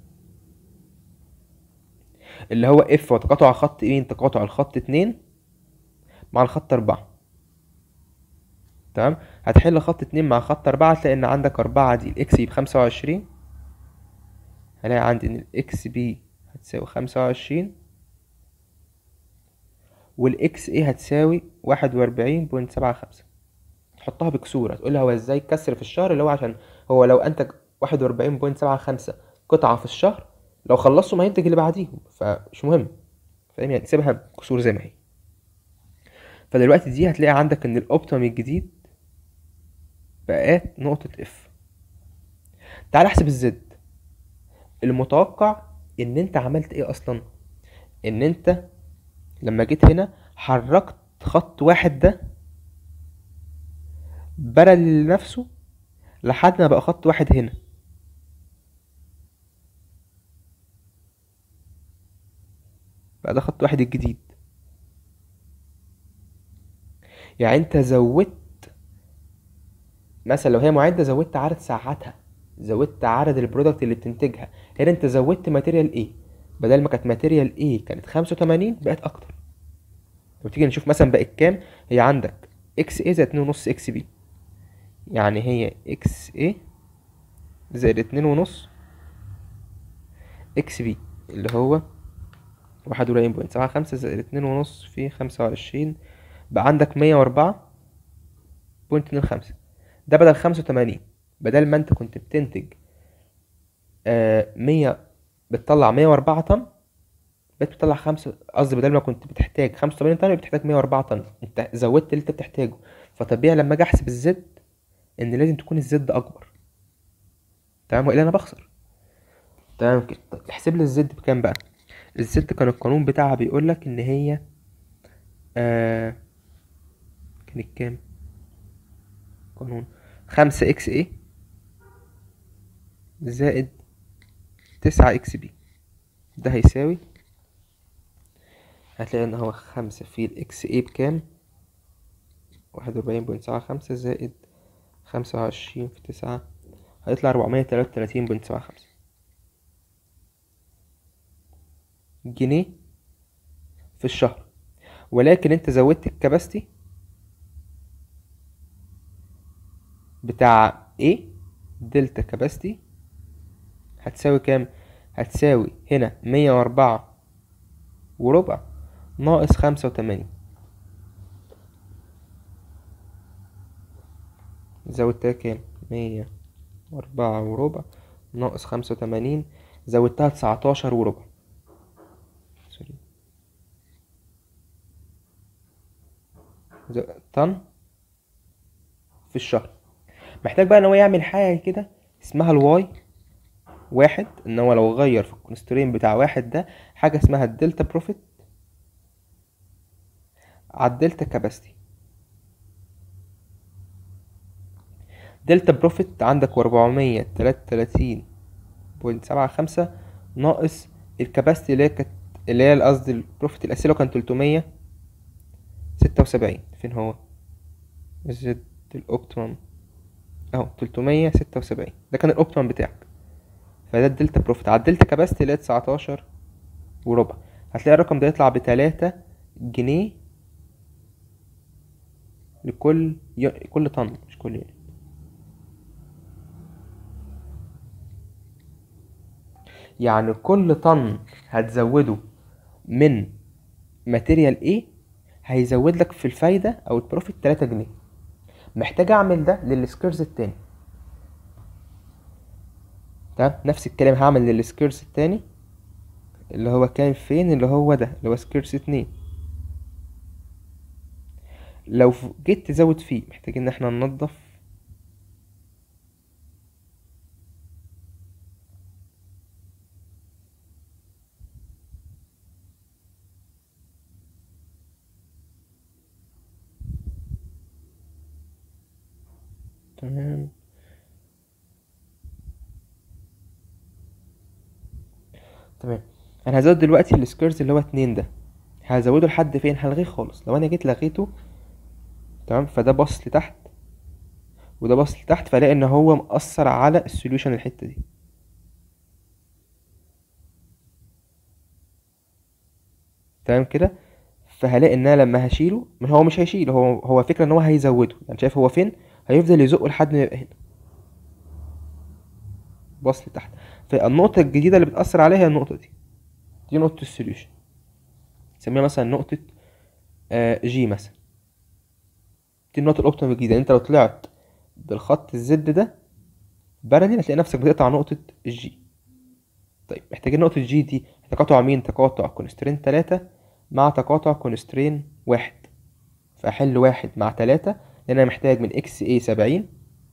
اللي هو اف وتقاطع خط ايه تقاطع الخط اتنين مع الخط اربعة تمام هتحل خط اتنين مع خط اربعة هتلاقي ان عندك اربعة دي الاكس بي بخمسة وعشرين هلاقي عندي ان الاكس بي هتساوي خمسة وعشرين والاكس ايه هتساوي واحد واربعين بوينت سبعة خمسة تحطها بكسور هتقول هو ازاي كسر في الشهر اللي هو عشان هو لو انتج واحد واربعين بوينت سبعة خمسة قطعة في الشهر لو خلصوا ما هينتج اللي بعديهم فمش مهم فاهم يعني سيبها كسور زي ما هي فدلوقتي دي هتلاقي عندك ان الاوبتيمم الجديد بقت نقطة اف تعال احسب الزد المتوقع ان انت عملت ايه اصلا ان انت لما جيت هنا حركت خط واحد ده بارل لنفسه لحد ما بقى خط واحد هنا بقى ده خط واحد الجديد يعني انت زودت مثلا لو هي معدة زودت عدد ساعاتها زودت عدد البرودكت اللي بتنتجها هنا انت زودت ماتيريال ايه بدل ما كانت ماتيريال ايه كانت خمسة وتمانين بقت اكتر لو تيجي نشوف مثلا بقت كام هي عندك اكس ايه زائد اتنين ونص اكس بي يعني هي اكس ايه زائد اتنين ونص اكس بي اللي هو واحد وأربعين بوينت سبعة خمسة زائد اتنين ونص في خمسة وعشرين بقى عندك مية وأربعة بوينت اتنين خمسة ده بدل خمسة وتمانين بدل ما انت كنت بتنتج آه مية بتطلع مية وأربعة طن بقيت بتطلع خمسة قصدي بدل ما كنت بتحتاج خمسة وتمانين طن بتحتاج مية وأربعة طن انت زودت اللي انت بتحتاجه فطبيعي لما اجي احسب الزد ان لازم تكون الزد اكبر تمام والا انا بخسر تمام كده طيب احسب لي الزد بكام بقى الزد كان القانون بتاعها بيقول لك ان هي آه كانت كام قانون خمسة اكس ايه زائد تسعة اكس بي ده هيساوي هتلاقي ان هو خمسة في الاكس ايه بكام واحد وأربعين بوينت سبعة خمسة زائد خمسة وعشرين في تسعة هيطلع أربعمية تلاتة وتلاتين بوينت سبعة خمسة جنيه في الشهر ولكن انت زودت الكباستي بتاع ايه دلتا كباستي هتساوي كام هتساوي هنا مية وأربعة وربع ناقص خمسة وتمانين زودتها كام مية وأربعة وربع ناقص خمسة وتمانين زودتها تسعتاشر وربع سوري ز- طن في الشهر محتاج بقى ان هو يعمل حاجة كده اسمها الواي واحد ان هو لو غير في الكونسترين بتاع واحد ده حاجة اسمها الدلتا بروفيت على الدلتا كاباستي دلتا بروفيت عندك وأربعمية تلاتة وتلاتين بوينت سبعة خمسة ناقص الكاباستي اللي هي كانت اللي هي قصدي البروفيت الأساسي اللي هو كان تلتمية ستة وسبعين فين هو زد الأوبتيمم أهو تلتمية ستة وسبعين ده كان الأوبتيمم بتاعك فده الدلتا بروفيت على الدلتا كاباستي اللي هي تسعتاشر وربع هتلاقي الرقم ده يطلع بتلاتة جنيه لكل ي... كل طن مش كل يونت يعني كل طن هتزوده من ماتيريال ايه هيزود لك في الفايدة او البروفيت 3 جنيه محتاج اعمل ده للسكيرز التاني تمام نفس الكلام هعمل للسكيرز التاني اللي هو كان فين اللي هو ده اللي هو سكيرز اتنين لو ف- جيت تزود فيه محتاج ان احنا ننضف تمام تمام انا هزود دلوقتي السكيرز اللي هو اتنين ده هزوده لحد فين هلغيه خالص لو انا جيت لغيته تمام فده باص لتحت وده باص لتحت فلاقي ان هو مأثر على السوليوشن الحتة دي تمام كده فهلاقي ان انا لما هشيله مش هو مش هيشيله هو هو فكرة ان هو هيزوده يعني شايف هو فين هيفضل يزقه لحد ما يبقى هنا باص لتحت فالنقطة الجديدة اللي بتأثر عليها هي النقطة دي دي نقطة السوليوشن نسميها مثلا نقطة آه، جي مثلا دي النقطة الأوبتيمال الجديدة انت لو طلعت بالخط الزد ده بارلل هتلاقي نفسك بتقطع نقطة الجي طيب محتاجين نقطة جي دي تقاطع مين تقاطع كونسترين تلاتة مع تقاطع كونسترين واحد فأحل واحد مع تلاتة لأن أنا محتاج من اكس اي سبعين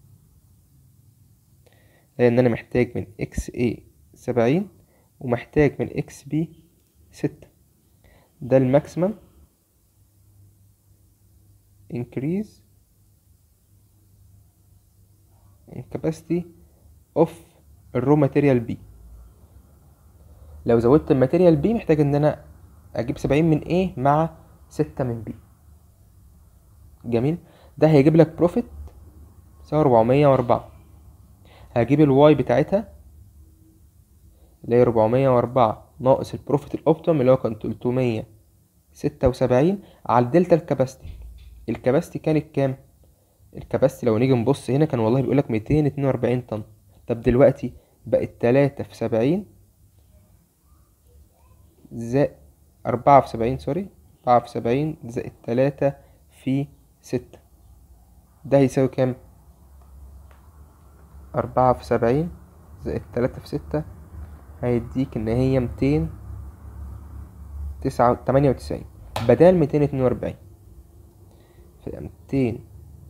لأن أنا محتاج من اكس اي سبعين ومحتاج من اكس بي ستة ده الماكسيمم increase in capacity of الرو ماتيريال بي لو زودت الماتيريال بي محتاج ان انا اجيب سبعين من A مع ستة من B جميل ده هيجيب لك بروفيت يساوي أربعمية وأربعة هجيب الواي بتاعتها اللي هي أربعمية وأربعة ناقص البروفيت الأوبتيم اللي هو كان تلتمية ستة وسبعين على الدلتا الكباستي الكباستي كانت كام؟ الكباستي لو نيجي نبص هنا كان والله بيقولك ميتين اتنين وأربعين طن طب دلوقتي بقت تلاتة في سبعين زائد أربعة في سبعين سوري أربعة في سبعين زائد تلاتة في ستة ده هيساوي كام؟ أربعة في سبعين زائد تلاتة في ستة هيديك إن هي ميتين تسعة تمانية وتسعين بدال ميتين اتنين وأربعين فيبقى ميتين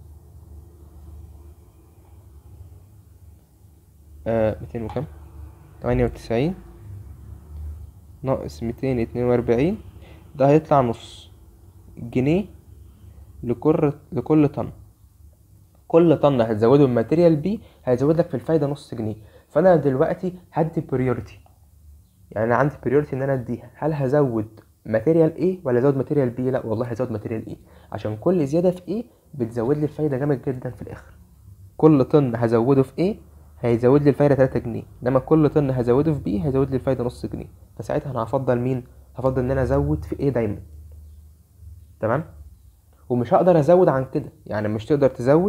آه ميتين وكام؟ تمانية وتسعين ناقص ميتين اتنين وأربعين ده هيطلع نص جنيه لكل لكل طن كل طن هتزوده الماتيريال بي هيزود لك في الفايدة نص جنيه فأنا دلوقتي هدي بريورتي يعني أنا عندي بريورتي إن أنا أديها هل هزود ماتيريال ايه ولا ازود ماتيريال بي لا والله هزود ماتيريال ايه عشان كل زياده في ايه بتزود لي الفايده جامد جدا في الاخر كل طن هزوده في ايه هيزود لي الفايده 3 جنيه انما كل طن هزوده في بي هيزود لي الفايده نص جنيه فساعتها انا هفضل مين هفضل ان انا ازود في ايه دايما تمام ومش هقدر ازود عن كده يعني مش تقدر تزود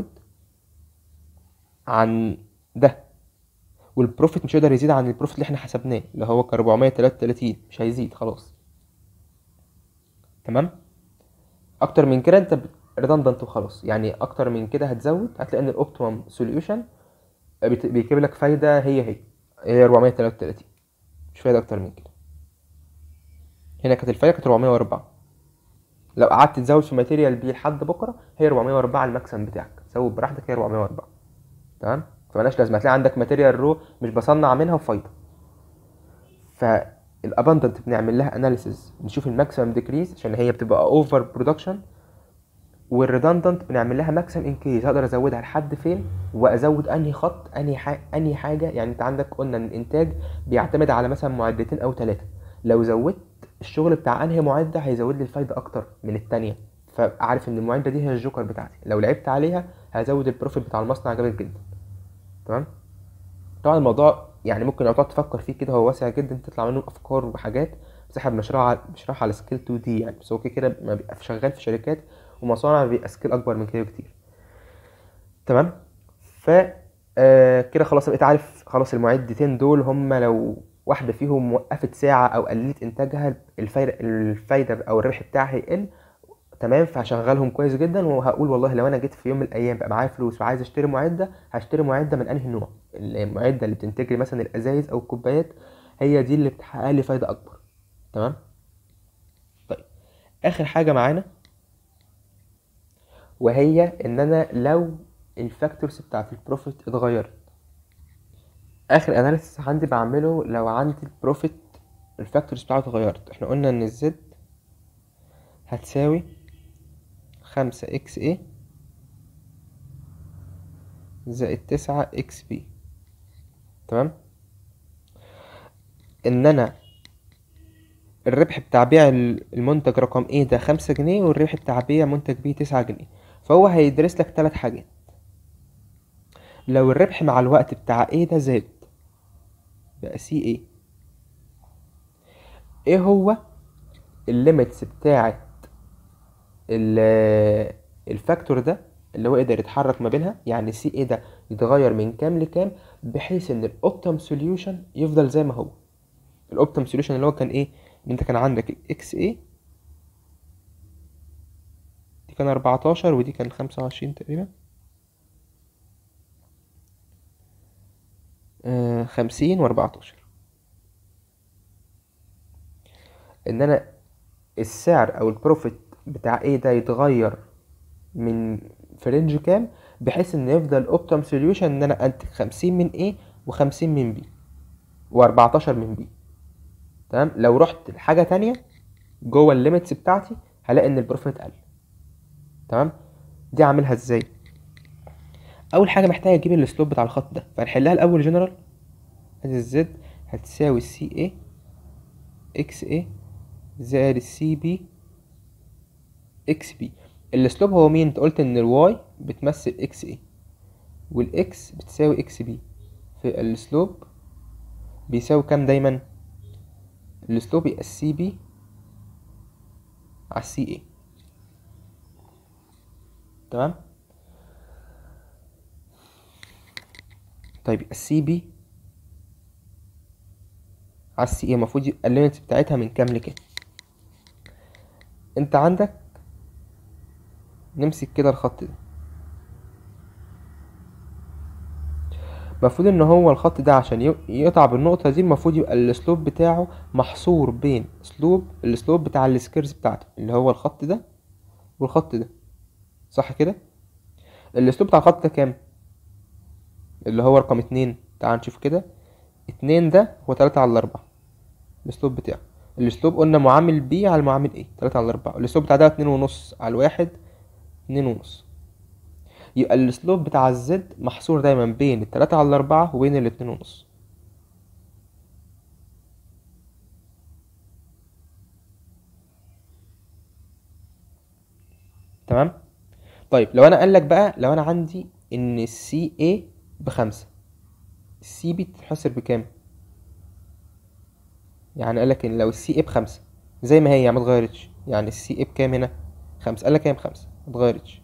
عن ده والبروفيت مش هيقدر يزيد عن البروفيت اللي احنا حسبناه اللي هو ك 433 مش هيزيد خلاص تمام اكتر من كده انت ريدندنت وخلاص يعني اكتر من كده هتزود هتلاقي ان الاوبتيمم سوليوشن بيجيب لك فايده هي هي هي 433 مش فايده اكتر من كده هنا كانت الفايده كانت 404 لو قعدت تزود في ماتيريال بي لحد بكره هي 404 الماكسيمم بتاعك زود براحتك هي 404 تمام فمالهاش لازمه هتلاقي عندك ماتيريال رو مش بصنع منها فايده فالابندنت بنعمل لها اناليسيز نشوف الماكسيمم ديكريز عشان هي بتبقى اوفر برودكشن والريدندنت بنعمل لها ماكسيمم انكريز هقدر ازودها لحد فين وازود انهي خط انهي حاجه انهي حاجه يعني انت عندك قلنا ان الانتاج بيعتمد على مثلا معدتين او ثلاثه لو زودت الشغل بتاع انهي معده هيزود لي الفايده اكتر من التانية فعارف ان المعده دي هي الجوكر بتاعتي لو لعبت عليها هزود البروفيت بتاع المصنع جامد جدا تمام طبعا الموضوع يعني ممكن لو تقعد تفكر فيه كده هو واسع جدا تطلع منه افكار وحاجات بس احنا بنشرحها بنشرحها على سكيل 2 دي يعني بس هو كده كده ما بيبقى شغال في شركات ومصانع بيبقى سكيل اكبر من كده بكتير تمام ف آه كده خلاص بقيت عارف خلاص المعدتين دول هم لو واحده فيهم وقفت ساعه او قللت انتاجها الفايده الفايده او الربح بتاعها هيقل تمام فهشغلهم كويس جدا وهقول والله لو انا جيت في يوم من الايام بقى معايا فلوس وعايز اشتري معده هشتري معده من انهي نوع المعده اللي بتنتج لي مثلا الازايز او الكوبايات هي دي اللي بتحقق لي فايده اكبر تمام طيب اخر حاجه معانا وهي ان انا لو الفاكتورز بتاعت البروفيت اتغيرت اخر اناليسيس عندي بعمله لو عندي البروفيت الفاكتورز بتاعته اتغيرت احنا قلنا ان الزد هتساوي خمسة اكس ايه زائد تسعة اكس بي تمام ان انا الربح بتاع بيع المنتج رقم ايه ده خمسة جنيه والربح بتاع بيع منتج بي تسعة جنيه فهو هيدرس لك تلات حاجات لو الربح مع الوقت بتاع ايه ده زاد بقى سي ايه ايه هو الليميتس بتاعت الفاكتور ده اللي هو يقدر يتحرك ما بينها يعني سي ايه ده يتغير من كام لكام بحيث ان الاوبتيم سوليوشن يفضل زي ما هو الاوبتيم سوليوشن اللي هو كان ايه ان انت كان عندك الاكس ايه دي كان 14 ودي كان 25 تقريبا آه خمسين واربعتاشر ان انا السعر او البروفيت بتاع ايه ده يتغير من في رينج كام بحيث ان يفضل اوبتيم سوليوشن ان انا انتج خمسين من ايه وخمسين من بي واربعتاشر من بي تمام لو رحت لحاجه تانية جوه الليميتس بتاعتي هلاقي ان البروفيت قل تمام دي اعملها ازاي اول حاجه محتاج اجيب السلوب بتاع الخط ده فنحلها الاول جنرال ادي الزد هتساوي السي اي اكس اي زائد السي بي اكس بي السلوب هو مين انت قلت ان الواي بتمثل اكس اي والاكس بتساوي اكس بي في السلوب بيساوي كام دايما السلوب يبقى السي بي على السي اي تمام طيب السي بي على السي اي المفروض يبقى الليميت بتاعتها من كام لكام انت عندك نمسك كده الخط ده المفروض ان هو الخط ده عشان يقطع بالنقطة دي المفروض يبقى السلوب بتاعه محصور بين سلوب السلوب بتاع السكيرز بتاعته اللي هو الخط ده والخط ده صح كده السلوب بتاع الخط ده كام اللي هو رقم اتنين تعال نشوف كده اتنين ده هو تلاتة على الأربعة السلوب بتاعه السلوب قلنا معامل بي على المعامل ايه تلاتة على الأربعة السلوب بتاع ده اتنين ونص على الواحد اتنين ونص يبقى السلوب بتاع الزد محصور دايما بين التلاتة على الأربعة وبين الاتنين ونص تمام طيب لو انا قالك بقى لو انا عندي ان السي اي بخمسة السي بي تتحسب بكام يعني قالك ان لو السي اي بخمسة زي ما هي يعني متغيرتش يعني السي اي بكام هنا خمسة قالك كام خمسة متغيرتش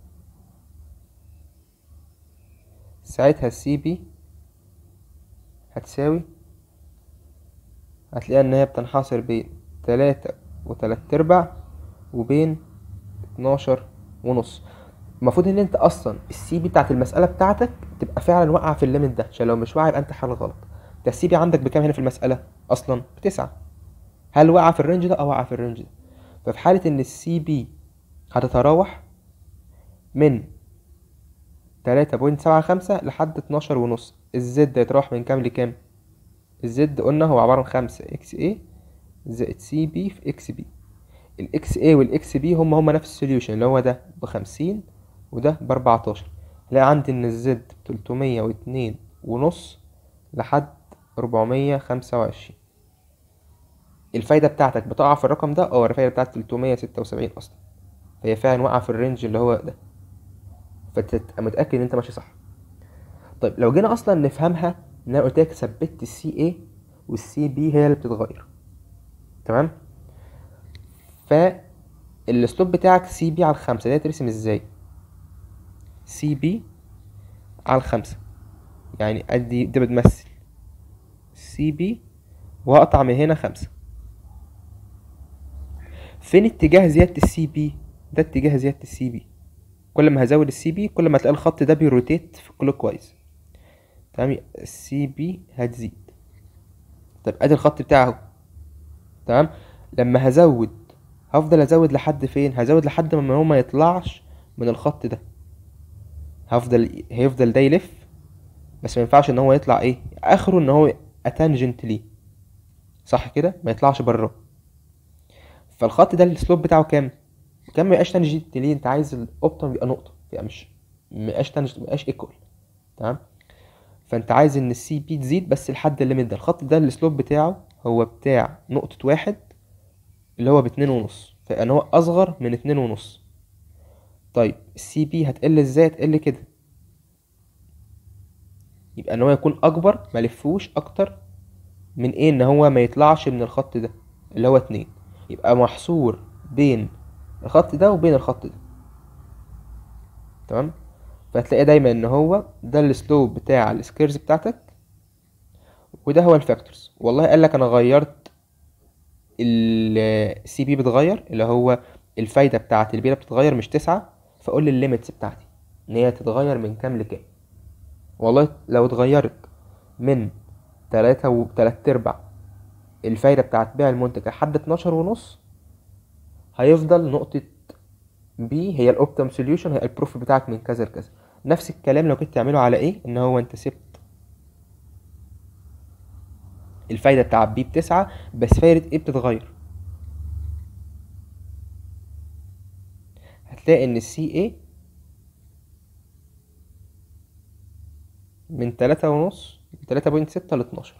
ساعتها السي بي هتساوي هتلاقيها ان هي بتنحصر بين تلاتة وتلات ارباع وبين اتناشر ونص المفروض ان انت اصلا السي بي بتاعت المساله بتاعتك تبقى فعلا واقعه في الليميت ده عشان لو مش واقعه يبقى انت حل غلط انت السي بي عندك بكام هنا في المساله اصلا بتسعة هل واقعه في الرينج ده او واقعه في الرينج ده ففي حاله ان السي بي هتتراوح من تلاتة بوينت سبعة خمسة لحد اتناشر ونص الزد هيتراوح من كام لكام الزد قلنا هو عبارة عن خمسة اكس اي زائد سي بي في اكس بي الاكس اي والاكس بي هما هما نفس السوليوشن اللي هو ده بخمسين وده بأربعتاشر هلاقي عندي ان الزد بتلتمية واتنين ونص لحد ربعمية خمسة وعشرين الفايدة بتاعتك بتقع في الرقم ده اه الفايدة بتاعت تلتمية ستة وسبعين اصلا فهي فعلا واقعة في الرينج اللي هو ده فتبقى متأكد ان انت ماشي صح طيب لو جينا اصلا نفهمها ان انا قلت لك ثبت السي اي والسي بي هي اللي بتتغير تمام فالسلوب بتاعك سي بي على الخمسة ده ترسم ازاي سي بي على الخمسة يعني ادي ده بتمثل سي بي وهقطع من هنا خمسة فين اتجاه زيادة السي بي ده اتجاه زيادة السي بي كل ما هزود السي بي كل ما تلاقي الخط ده بيروتيت في كلوك كويس تمام السي بي هتزيد طب ادي الخط بتاعه اهو تمام لما هزود هفضل ازود لحد فين هزود لحد ما هو ما يطلعش من الخط ده هفضل هيفضل ده يلف بس ما ينفعش ان هو يطلع ايه اخره ان هو اتانجنت ليه صح كده ما يطلعش بره فالخط ده السلوب بتاعه كام كام ما يبقاش تانجنت ليه انت عايز الاوبتيم يبقى نقطه يبقى مش ما يبقاش تانجنت ما يبقاش ايكوال تمام فانت عايز ان السي بي تزيد بس لحد الليميت ده الخط ده السلوب بتاعه هو بتاع نقطة واحد اللي هو باتنين ونص فان هو اصغر من اتنين ونص طيب السي بي هتقل ازاي هتقل كده يبقى ان هو يكون اكبر ملفوش اكتر من ايه ان هو ما يطلعش من الخط ده اللي هو اتنين يبقى محصور بين الخط ده وبين الخط ده تمام فهتلاقي دايما ان هو ده السلوب بتاع السكيرز بتاعتك وده هو الفاكتورز والله قال لك انا غيرت السي بي بتغير اللي هو الفايده بتاعت البيره بتتغير مش تسعة فقول لي الليميتس بتاعتي ان هي تتغير من كام لكام والله لو اتغيرت من تلاتة وتلات ارباع الفايدة بتاعت بيع المنتج لحد اتناشر ونص هيفضل نقطة بي هي الاوبتيم سوليوشن هي البروف بتاعك من كذا لكذا نفس الكلام لو كنت تعمله على ايه ان هو انت سبت الفايدة بتاع بي بتسعة بس فايدة ايه بتتغير هتلاقي ان السي ايه من تلاتة ونص من تلاتة بوينت ستة لاتناشر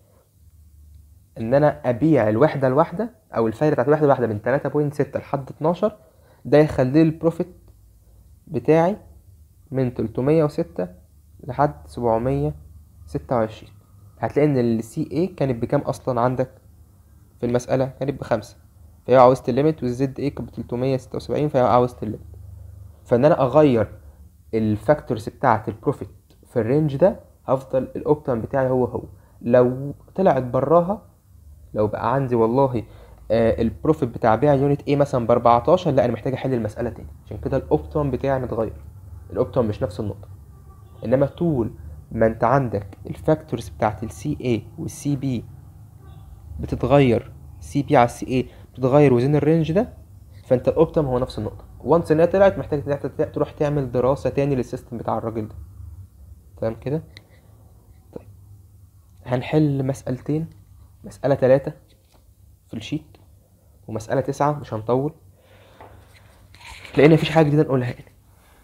ان انا ابيع الوحدة الواحدة او الفايدة بتاعت الوحدة الواحدة من تلاتة بوينت ستة لحد اتناشر ده يخلي البروفيت بتاعي من تلتمية وستة لحد سبعمية ستة وعشرين هتلاقي ان السي اي كانت بكام اصلا عندك في المسألة كانت بخمسة فهي عاوزة الليميت والزد اي كانت بتلتمية ستة وسبعين فهي عاوزة الليميت فان انا اغير الفاكتورز بتاعت البروفيت في الرينج ده هفضل الاوبتيم بتاعي هو هو لو طلعت براها لو بقى عندي والله آه البروفيت بتاع بيع يونت ايه مثلا ب 14 لا انا محتاج احل المساله تاني عشان كده الاوبتيم بتاعي متغير الاوبتيم مش نفس النقطه انما طول ما انت عندك الفاكتورز بتاعت السي اي والسي بي بتتغير سي بي على السي اي بتتغير وزن الرينج ده فانت الاوبتيم هو نفس النقطه وانس ان هي طلعت محتاج تروح تعمل دراسه تاني للسيستم بتاع الراجل ده تمام كده طيب هنحل مسألتين مسألة تلاتة في الشيت ومسألة تسعة مش هنطول لأن مفيش حاجة جديدة نقولها يعني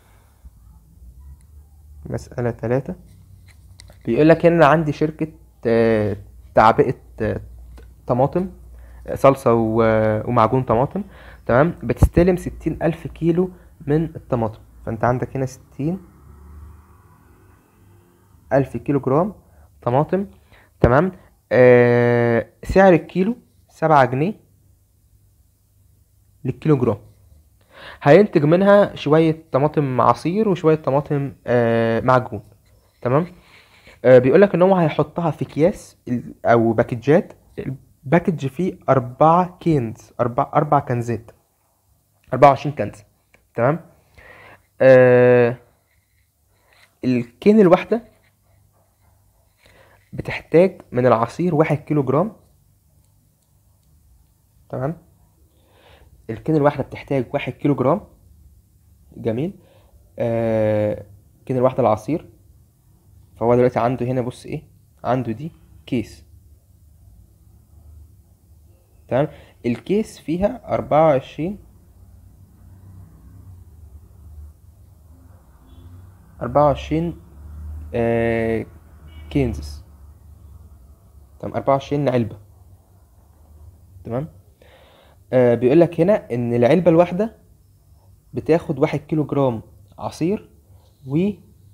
مسألة تلاتة بيقول لك هنا عندي شركة آه، تعبئة آه، طماطم آه، صلصة و- ومعجون طماطم تمام بتستلم ستين ألف كيلو من الطماطم فأنت عندك هنا ستين ألف كيلو جرام طماطم تمام آه سعر الكيلو سبعة جنيه للكيلو جرام هينتج منها شوية طماطم عصير وشوية طماطم آه معجون تمام آه بيقولك ان هو هيحطها في اكياس ال- او باكجات الباكج فيه أربعة كينز أربع أربع كنزات أربعة وعشرين كنز تمام آه الكين الواحدة بتحتاج من العصير واحد كيلو جرام تمام الكين الواحدة بتحتاج واحد كيلو جرام جميل آه الكين الواحدة العصير فهو دلوقتي عنده هنا بص ايه عنده دي كيس تمام الكيس فيها أربعة وعشرين أربعة وعشرين آه كينزس تمام أربعة وعشرين علبة تمام آه بيقول لك هنا ان العلبة الواحدة بتاخد واحد كيلو جرام عصير و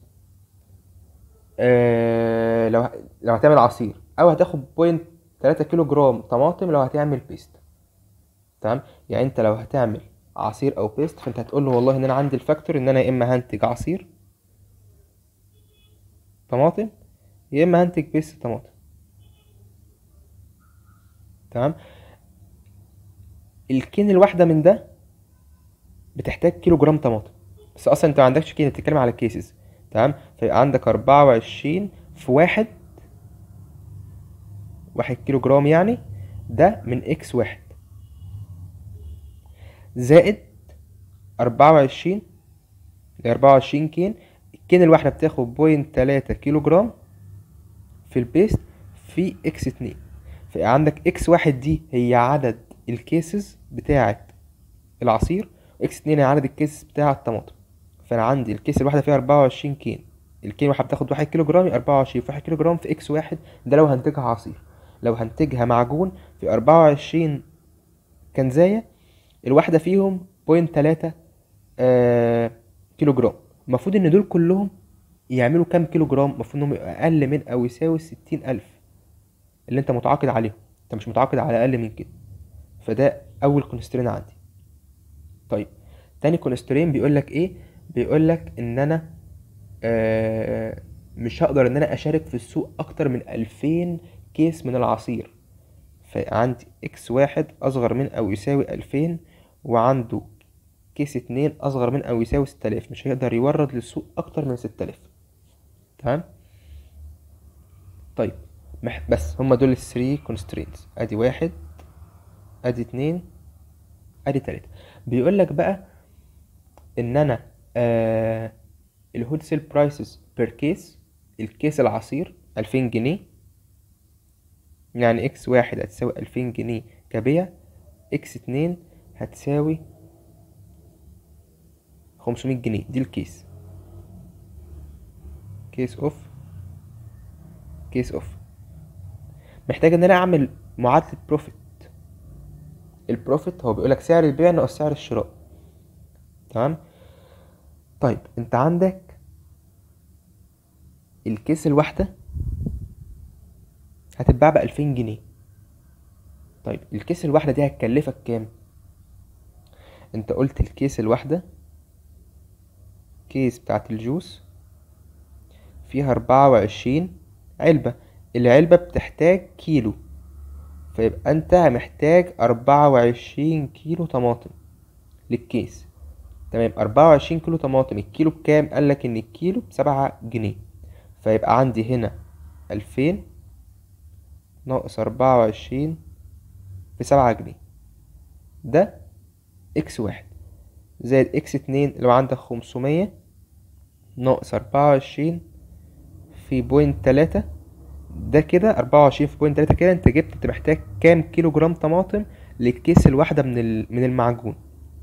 آه لو لو هتعمل عصير او هتاخد بوينت تلاتة كيلو جرام طماطم لو هتعمل بيست تمام يعني انت لو هتعمل عصير او بيست فانت هتقول له والله ان انا عندي الفاكتور ان انا يا اما هنتج عصير طماطم يا اما هنتج بيست طماطم تمام الكين الواحدة من ده بتحتاج كيلو جرام طماطم بس اصلا انت ما عندكش كين انت بتتكلم على كيسز تمام فيبقى عندك أربعة وعشرين في واحد واحد كيلو جرام يعني ده من اكس واحد زائد أربعة وعشرين أربعة وعشرين كين الكين الواحدة بتاخد بوينت تلاتة كيلو جرام في البيست في اكس اتنين فيبقى عندك اكس واحد دي هي عدد الكيسز بتاعة العصير واكس اتنين هي عدد الكيسز بتاعة الطماطم فانا عندي الكيس الواحدة فيها أربعة وعشرين كين الكين واحد بتاخد واحد كيلو جرام يبقى أربعة وعشرين في واحد كيلو جرام في اكس واحد ده لو هنتجها عصير لو هنتجها معجون في أربعة وعشرين كنزاية الواحدة فيهم بوينت تلاتة آه كيلو جرام المفروض ان دول كلهم يعملوا كام كيلو جرام المفروض انهم يبقوا اقل من او يساوي ستين الف اللي انت متعاقد عليهم انت مش متعاقد على اقل من كده فده اول كونسترين عندي طيب تاني كونسترين بيقول لك ايه بيقول لك ان انا آه مش هقدر ان انا اشارك في السوق اكتر من الفين كيس من العصير فعندي اكس واحد اصغر من او يساوي الفين وعنده كيس اتنين اصغر من او يساوي ستة آلاف مش هيقدر يورد للسوق اكتر من ستة آلاف تمام طيب مح- بس هما دول الثري كونسترينتس ادي واحد ادي اتنين ادي تلاتة بيقول لك بقى ان انا آه الهول سيل برايسز بير كيس الكيس العصير الفين جنيه يعني اكس واحد هتساوي الفين جنيه كبيع اكس اتنين هتساوي خمسمية جنيه دي الكيس كيس اوف كيس اوف محتاج ان انا اعمل معادلة بروفيت البروفيت هو بيقولك سعر البيع ناقص سعر الشراء تمام طيب انت عندك الكيس الواحدة هتتباع بألفين جنيه طيب الكيس الواحدة دي هتكلفك كام انت قلت الكيس الواحدة كيس بتاعت الجوس فيها أربعة وعشرين علبة العلبة بتحتاج كيلو فيبقى انت محتاج أربعة وعشرين كيلو طماطم للكيس تمام أربعة وعشرين كيلو طماطم الكيلو بكام قالك ان الكيلو بسبعة جنيه فيبقى عندي هنا ألفين ناقص أربعة وعشرين بسبعة جنيه ده اكس واحد زائد اكس اتنين لو عندك خمسمية ناقص أربعة وعشرين في بوينت تلاتة ده كده أربعة وعشرين في بوينت تلاتة كده انت جبت انت محتاج كام كيلو جرام طماطم للكيس الواحدة من ال- من المعجون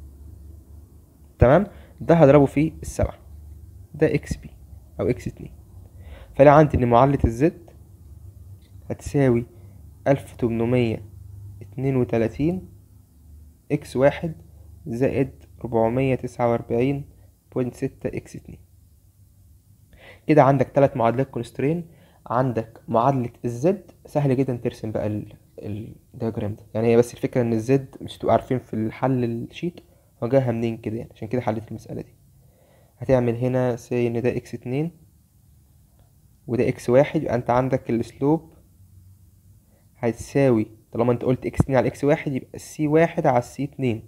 تمام ده هضربه في السبعة ده اكس بي او اكس اتنين فانا عندي ان معادلة الزد هتساوي ألف تمنمية اتنين وتلاتين اكس واحد زائد ربعمية تسعة وأربعين بوينت ستة اكس اتنين كده عندك تلات معادلات كونسترين عندك معادلة الزد سهل جدا ترسم بقى ال- الدياجرام ده يعني هي بس الفكرة ان الزد مش تبقوا عارفين في الحل الشيت هو جاها منين كده يعني عشان كده حليت المسألة دي هتعمل هنا سي ان ده اكس اتنين وده اكس واحد يبقى انت عندك السلوب هتساوي طالما انت قلت اكس اتنين على اكس واحد يبقى السي واحد على السي اتنين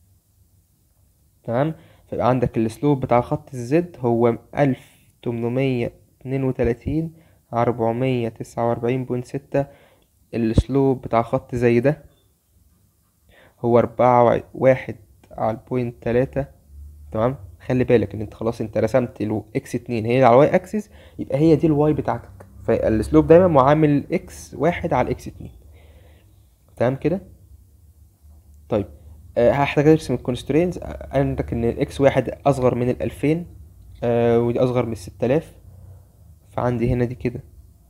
تمام فيبقى عندك السلوب بتاع خط الزد هو ألف تمنمية اتنين وتلاتين على أربعمية تسعة وأربعين بوينت ستة السلوب بتاع خط زي ده هو أربعة وع- واحد على البوينت تلاتة تمام خلي بالك ان انت خلاص انت رسمت ال اكس اتنين هي على الواي اكسس يبقى هي دي الواي بتاعتك فالسلوب دايما معامل اكس واحد على الاكس اتنين تمام كده طيب أه هحتاج ارسم الكونسترينز عندك ان الاكس واحد اصغر من الالفين أه ودي اصغر من الستة الاف فعندي هنا دي كده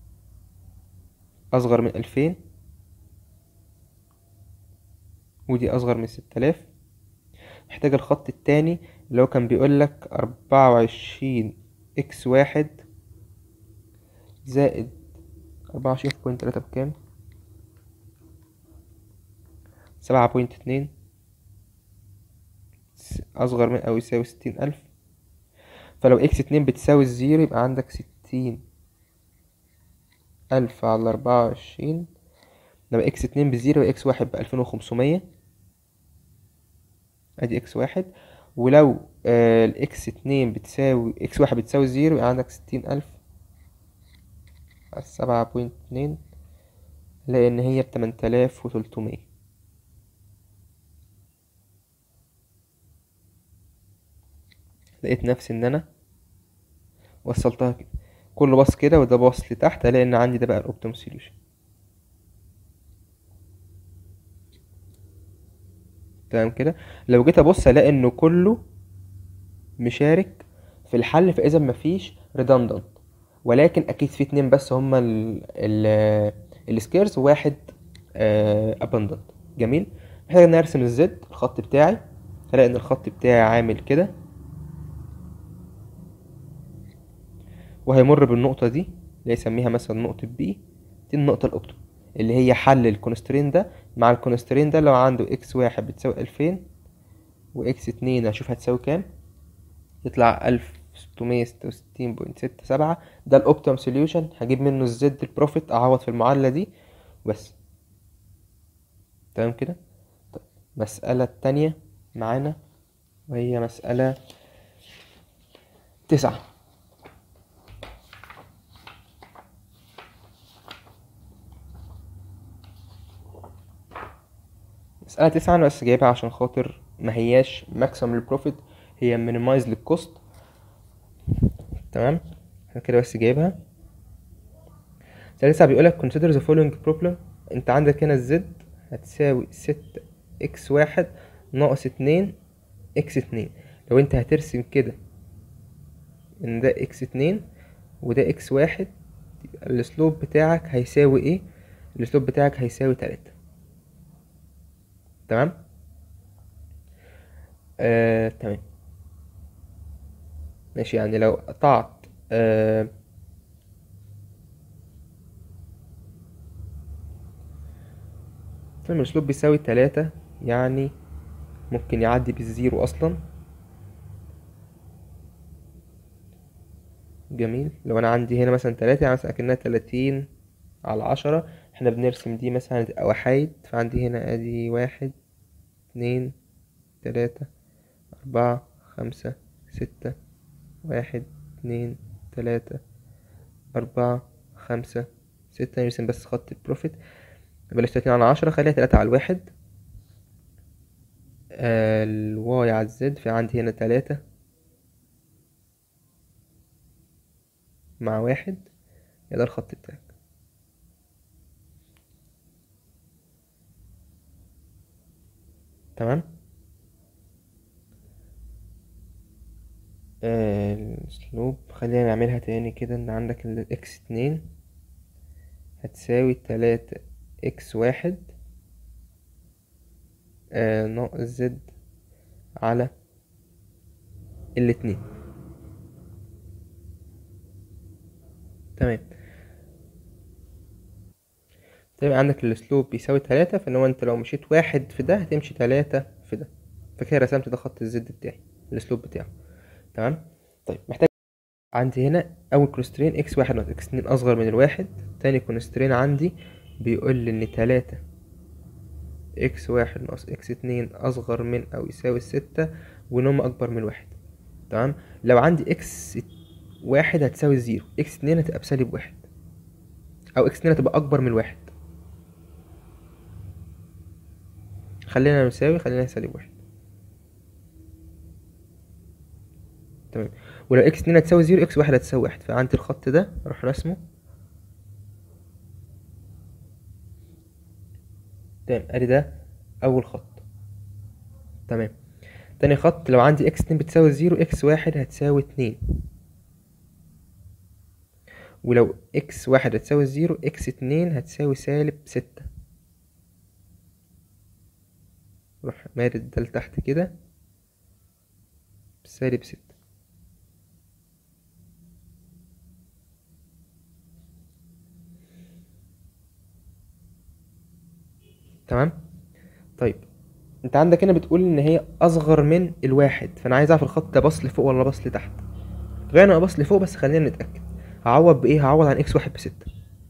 اصغر من الفين ودي اصغر من ستة الاف محتاج الخط التاني اللي هو كان بيقولك أربعة وعشرين اكس واحد زائد أربعة وعشرين في بوينت تلاتة بكام سبعة بوينت اتنين س- أصغر من أو يساوي ستين ألف فلو اكس اتنين بتساوي الزيرو يبقى عندك ستين ألف على أربعة وعشرين لما اكس اتنين بزيرو يبقى اكس واحد بألفين وخمسمية ادي اكس واحد ولو آه الاكس اتنين بتساوي اكس واحد بتساوي زيرو يبقى عندك ستين ألف على سبعة بوينت اتنين لأن هي بتمن تلاف وتلتمية لقيت نفسي ان انا وصلتها كده كله باص كده وده باص لتحت الاقي ان عندي ده بقى الاوبتيمال سوليوشن تمام كده لو جيت ابص الاقي انه كله مشارك في الحل فاذا مفيش redundant ولكن اكيد في اتنين بس هما ال ال السكيرز وواحد ابندنت جميل محتاج ان ارسم الزد الخط بتاعي هلاقي ان الخط بتاعي عامل كده وهيمر بالنقطة دي اللي يسميها مثلا نقطة بي دي النقطة الأوبتو اللي هي حل الكونسترين ده مع الكونسترين ده لو عنده اكس واحد بتساوي ألفين واكس اتنين هشوف هتساوي كام يطلع ألف ستمية ستة وستين بوينت ستة سبعة ده الأوبتيمم سوليوشن هجيب منه الزد البروفيت أعوض في المعادلة دي بس تمام كده طيب المسألة التانية معانا وهي مسألة تسعة مسألة تسعة أنا بس جايبها عشان خاطر ما هياش ماكسيمم للبروفيت هي مينيمايز للكوست تمام انا كده بس جايبها تسعة بيقولك consider the following problem انت عندك هنا الزد هتساوي ستة اكس واحد ناقص اتنين اكس اتنين لو انت هترسم كده ان ده اكس اتنين وده اكس واحد يبقى السلوب بتاعك هيساوي ايه السلوب بتاعك هيساوي تلاتة تمام آه، تمام ماشي يعني لو قطعت آه، طيب الاسلوب بيساوي تلاتة يعني ممكن يعدي بالزيرو اصلا جميل لو انا عندي هنا مثلا تلاتة يعني مثلا اكنها تلاتين على عشرة احنا بنرسم دي مثلا هتبقى وحايد فعندي هنا ادي واحد اتنين تلاتة أربعة خمسة ستة واحد اتنين تلاتة أربعة خمسة ستة نرسم بس خط البروفيت بلاش تلاتين على عشرة خليها تلاتة على الواحد آه، الواي على الزد في عندي هنا تلاتة مع واحد يا ده الخط بتاعك تمام آه، الاسلوب خلينا نعملها تاني كده ان عندك الاكس اتنين هتساوي تلاتة اكس واحد آه، ناقص زد على الاتنين تمام طيب عندك الاسلوب بيساوي تلاتة فان هو انت لو مشيت واحد في ده هتمشي تلاتة في ده فكده رسمت ده خط الزد بتاعي الاسلوب بتاعه تمام طيب محتاج عندي هنا اول كونسترين اكس واحد ناقص اكس اتنين اصغر من الواحد تاني كونسترين عندي بيقول لي ان تلاتة اكس واحد ناقص اكس اتنين اصغر من او يساوي ستة وان هما اكبر من واحد تمام لو عندي اكس واحد هتساوي زيرو اكس اتنين هتبقى بسالب واحد او اكس اتنين هتبقى اكبر من واحد خلينا نساوي خلينا سالب واحد تمام ولو اكس اتنين هتساوي زيرو اكس واحد هتساوي واحد فعندي الخط ده اروح رسمه تمام ادي ده اول خط تمام تاني خط لو عندي اكس اتنين بتساوي زيرو اكس واحد هتساوي اتنين ولو اكس واحد هتساوي زيرو اكس اتنين هتساوي سالب ستة روح مارد ده لتحت كده سالب ستة تمام طيب انت عندك هنا بتقول ان هي اصغر من الواحد فانا عايز اعرف الخط ده باص لفوق ولا باص لتحت غالبا باص لفوق بس خلينا نتاكد هعوض بايه هعوض عن اكس واحد بستة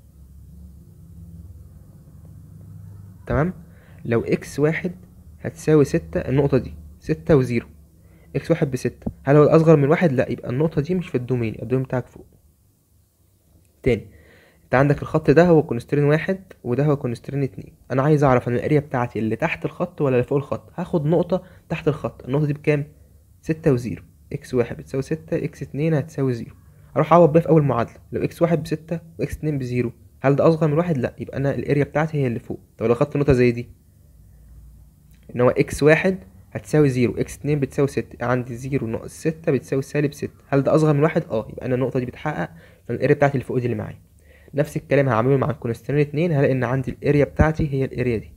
تمام لو اكس واحد هتساوي ستة النقطة دي ستة وزيرو اكس واحد بستة هل هو الأصغر من واحد؟ لأ يبقى النقطة دي مش في الدومين يبقى الدومين بتاعك فوق تاني انت عندك الخط ده هو كونسترين واحد وده هو كونسترين اتنين انا عايز اعرف ان الاريا بتاعتي اللي تحت الخط ولا اللي فوق الخط هاخد نقطة تحت الخط النقطة دي بكام؟ ستة وزيرو اكس واحد بتساوي ستة اكس اتنين هتساوي زيرو اروح اعوض بقى في اول معادلة لو اكس واحد بستة واكس اتنين بزيرو هل ده اصغر من واحد؟ لأ يبقى انا الاريا بتاعتي هي اللي فوق طب لو خدت نقطة زي دي ان هو اكس واحد هتساوي زيرو اكس اتنين بتساوي ستة عندي زيرو ناقص ستة بتساوي سالب ستة هل ده اصغر من واحد اه يبقى انا النقطة دي بتحقق فالاريا بتاعتي اللي فوق دي اللي معايا نفس الكلام هعمله مع الكونسترين اتنين هلاقي ان عندي الاريا بتاعتي هي الاريا دي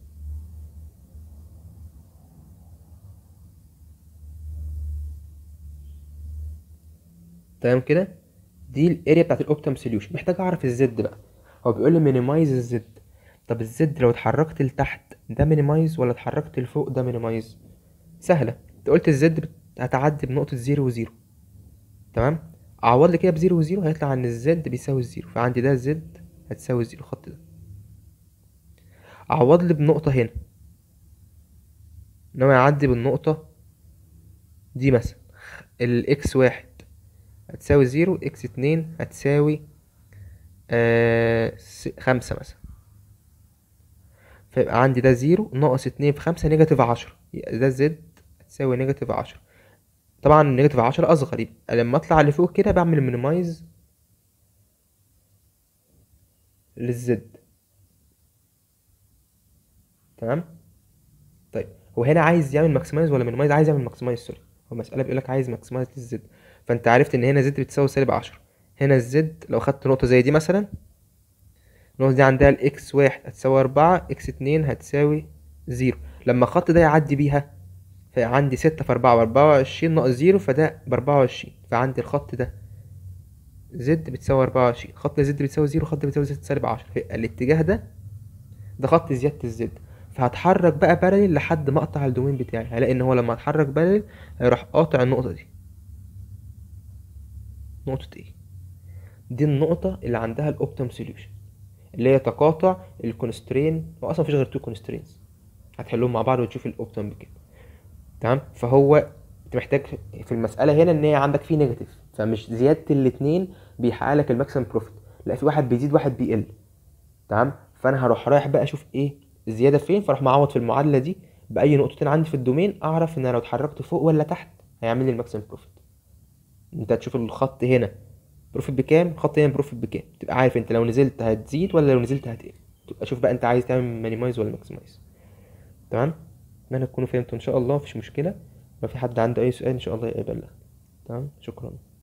تمام كده دي الاريا بتاعت الاوبتيم سوليوشن محتاج اعرف الزد بقى هو بيقول لي مينيمايز الزد طب الزد لو اتحركت لتحت ده مينيمايز ولا اتحركت لفوق ده مينيمايز سهله انت قلت الزد بت- هتعدي بنقطه زيرو وزيرو تمام اعوض لي كده بزيرو وزيرو هيطلع ان الزد بيساوي الزيرو فعندي ده زد هتساوي الزيرو الخط ده اعوض لي بنقطه هنا ان هو يعدي بالنقطه دي مثلا الاكس واحد هتساوي زيرو اكس اتنين هتساوي آه س- خمسة مثلا فيبقى عندي ده زيرو ناقص اتنين في خمسة نيجاتيف عشرة يبقى ده زد هتساوي نيجاتيف عشرة طبعا نيجاتيف عشرة أصغر يبقى لما أطلع لفوق كده بعمل مينيمايز للزد تمام طيب هو هنا عايز يعمل ماكسمايز ولا مينيمايز عايز يعمل ماكسمايز سوري هو المسألة بيقولك عايز ماكسمايز للزد فأنت عرفت إن هنا زد بتساوي سالب عشرة هنا الزد لو خدت نقطة زي دي مثلا النقطة دي عندها الإكس واحد هتساوي أربعة إكس اتنين هتساوي زيرو لما الخط ده يعدي بيها فعندي ستة في أربعة بأربعة وعشرين ناقص زيرو فده بأربعة وعشرين فعندي الخط ده زد بتساوي أربعة وعشرين خط زد بتساوي زيرو خط بتساوي زد سالب عشرة فيبقى الاتجاه ده ده خط زيادة الزد فهتحرك بقى بارلل لحد ما اقطع الدومين بتاعي هلاقي ان هو لما اتحرك بارلل هيروح قاطع النقطة دي نقطة ايه دي النقطة اللي عندها الاوبتيم سوليوشن اللي هي تقاطع الكونسترين هو اصلا مفيش غير تو كونسترينز هتحلهم مع بعض وتشوف الاوبتيم بكام تمام فهو انت محتاج في المسألة هنا ان هي عندك فيه نيجاتيف فمش زيادة الاتنين بيحقق لك الماكسيمم بروفيت لا في واحد بيزيد واحد بيقل تمام فانا هروح رايح بقى اشوف ايه الزياده فين فاروح معوض في المعادله دي باي نقطتين عندي في الدومين اعرف ان انا لو اتحركت فوق ولا تحت هيعمل لي الماكسيمم بروفيت انت هتشوف الخط هنا بروفيت بكام الخط هنا بروفيت بكام تبقى عارف انت لو نزلت هتزيد ولا لو نزلت هتقل تبقى شوف بقى انت عايز تعمل مينيمايز ولا ماكسمايز تمام اتمنى تكونوا فهمتوا ان شاء الله مفيش مشكله لو في حد عنده اي سؤال ان شاء الله يبلغ تمام شكرا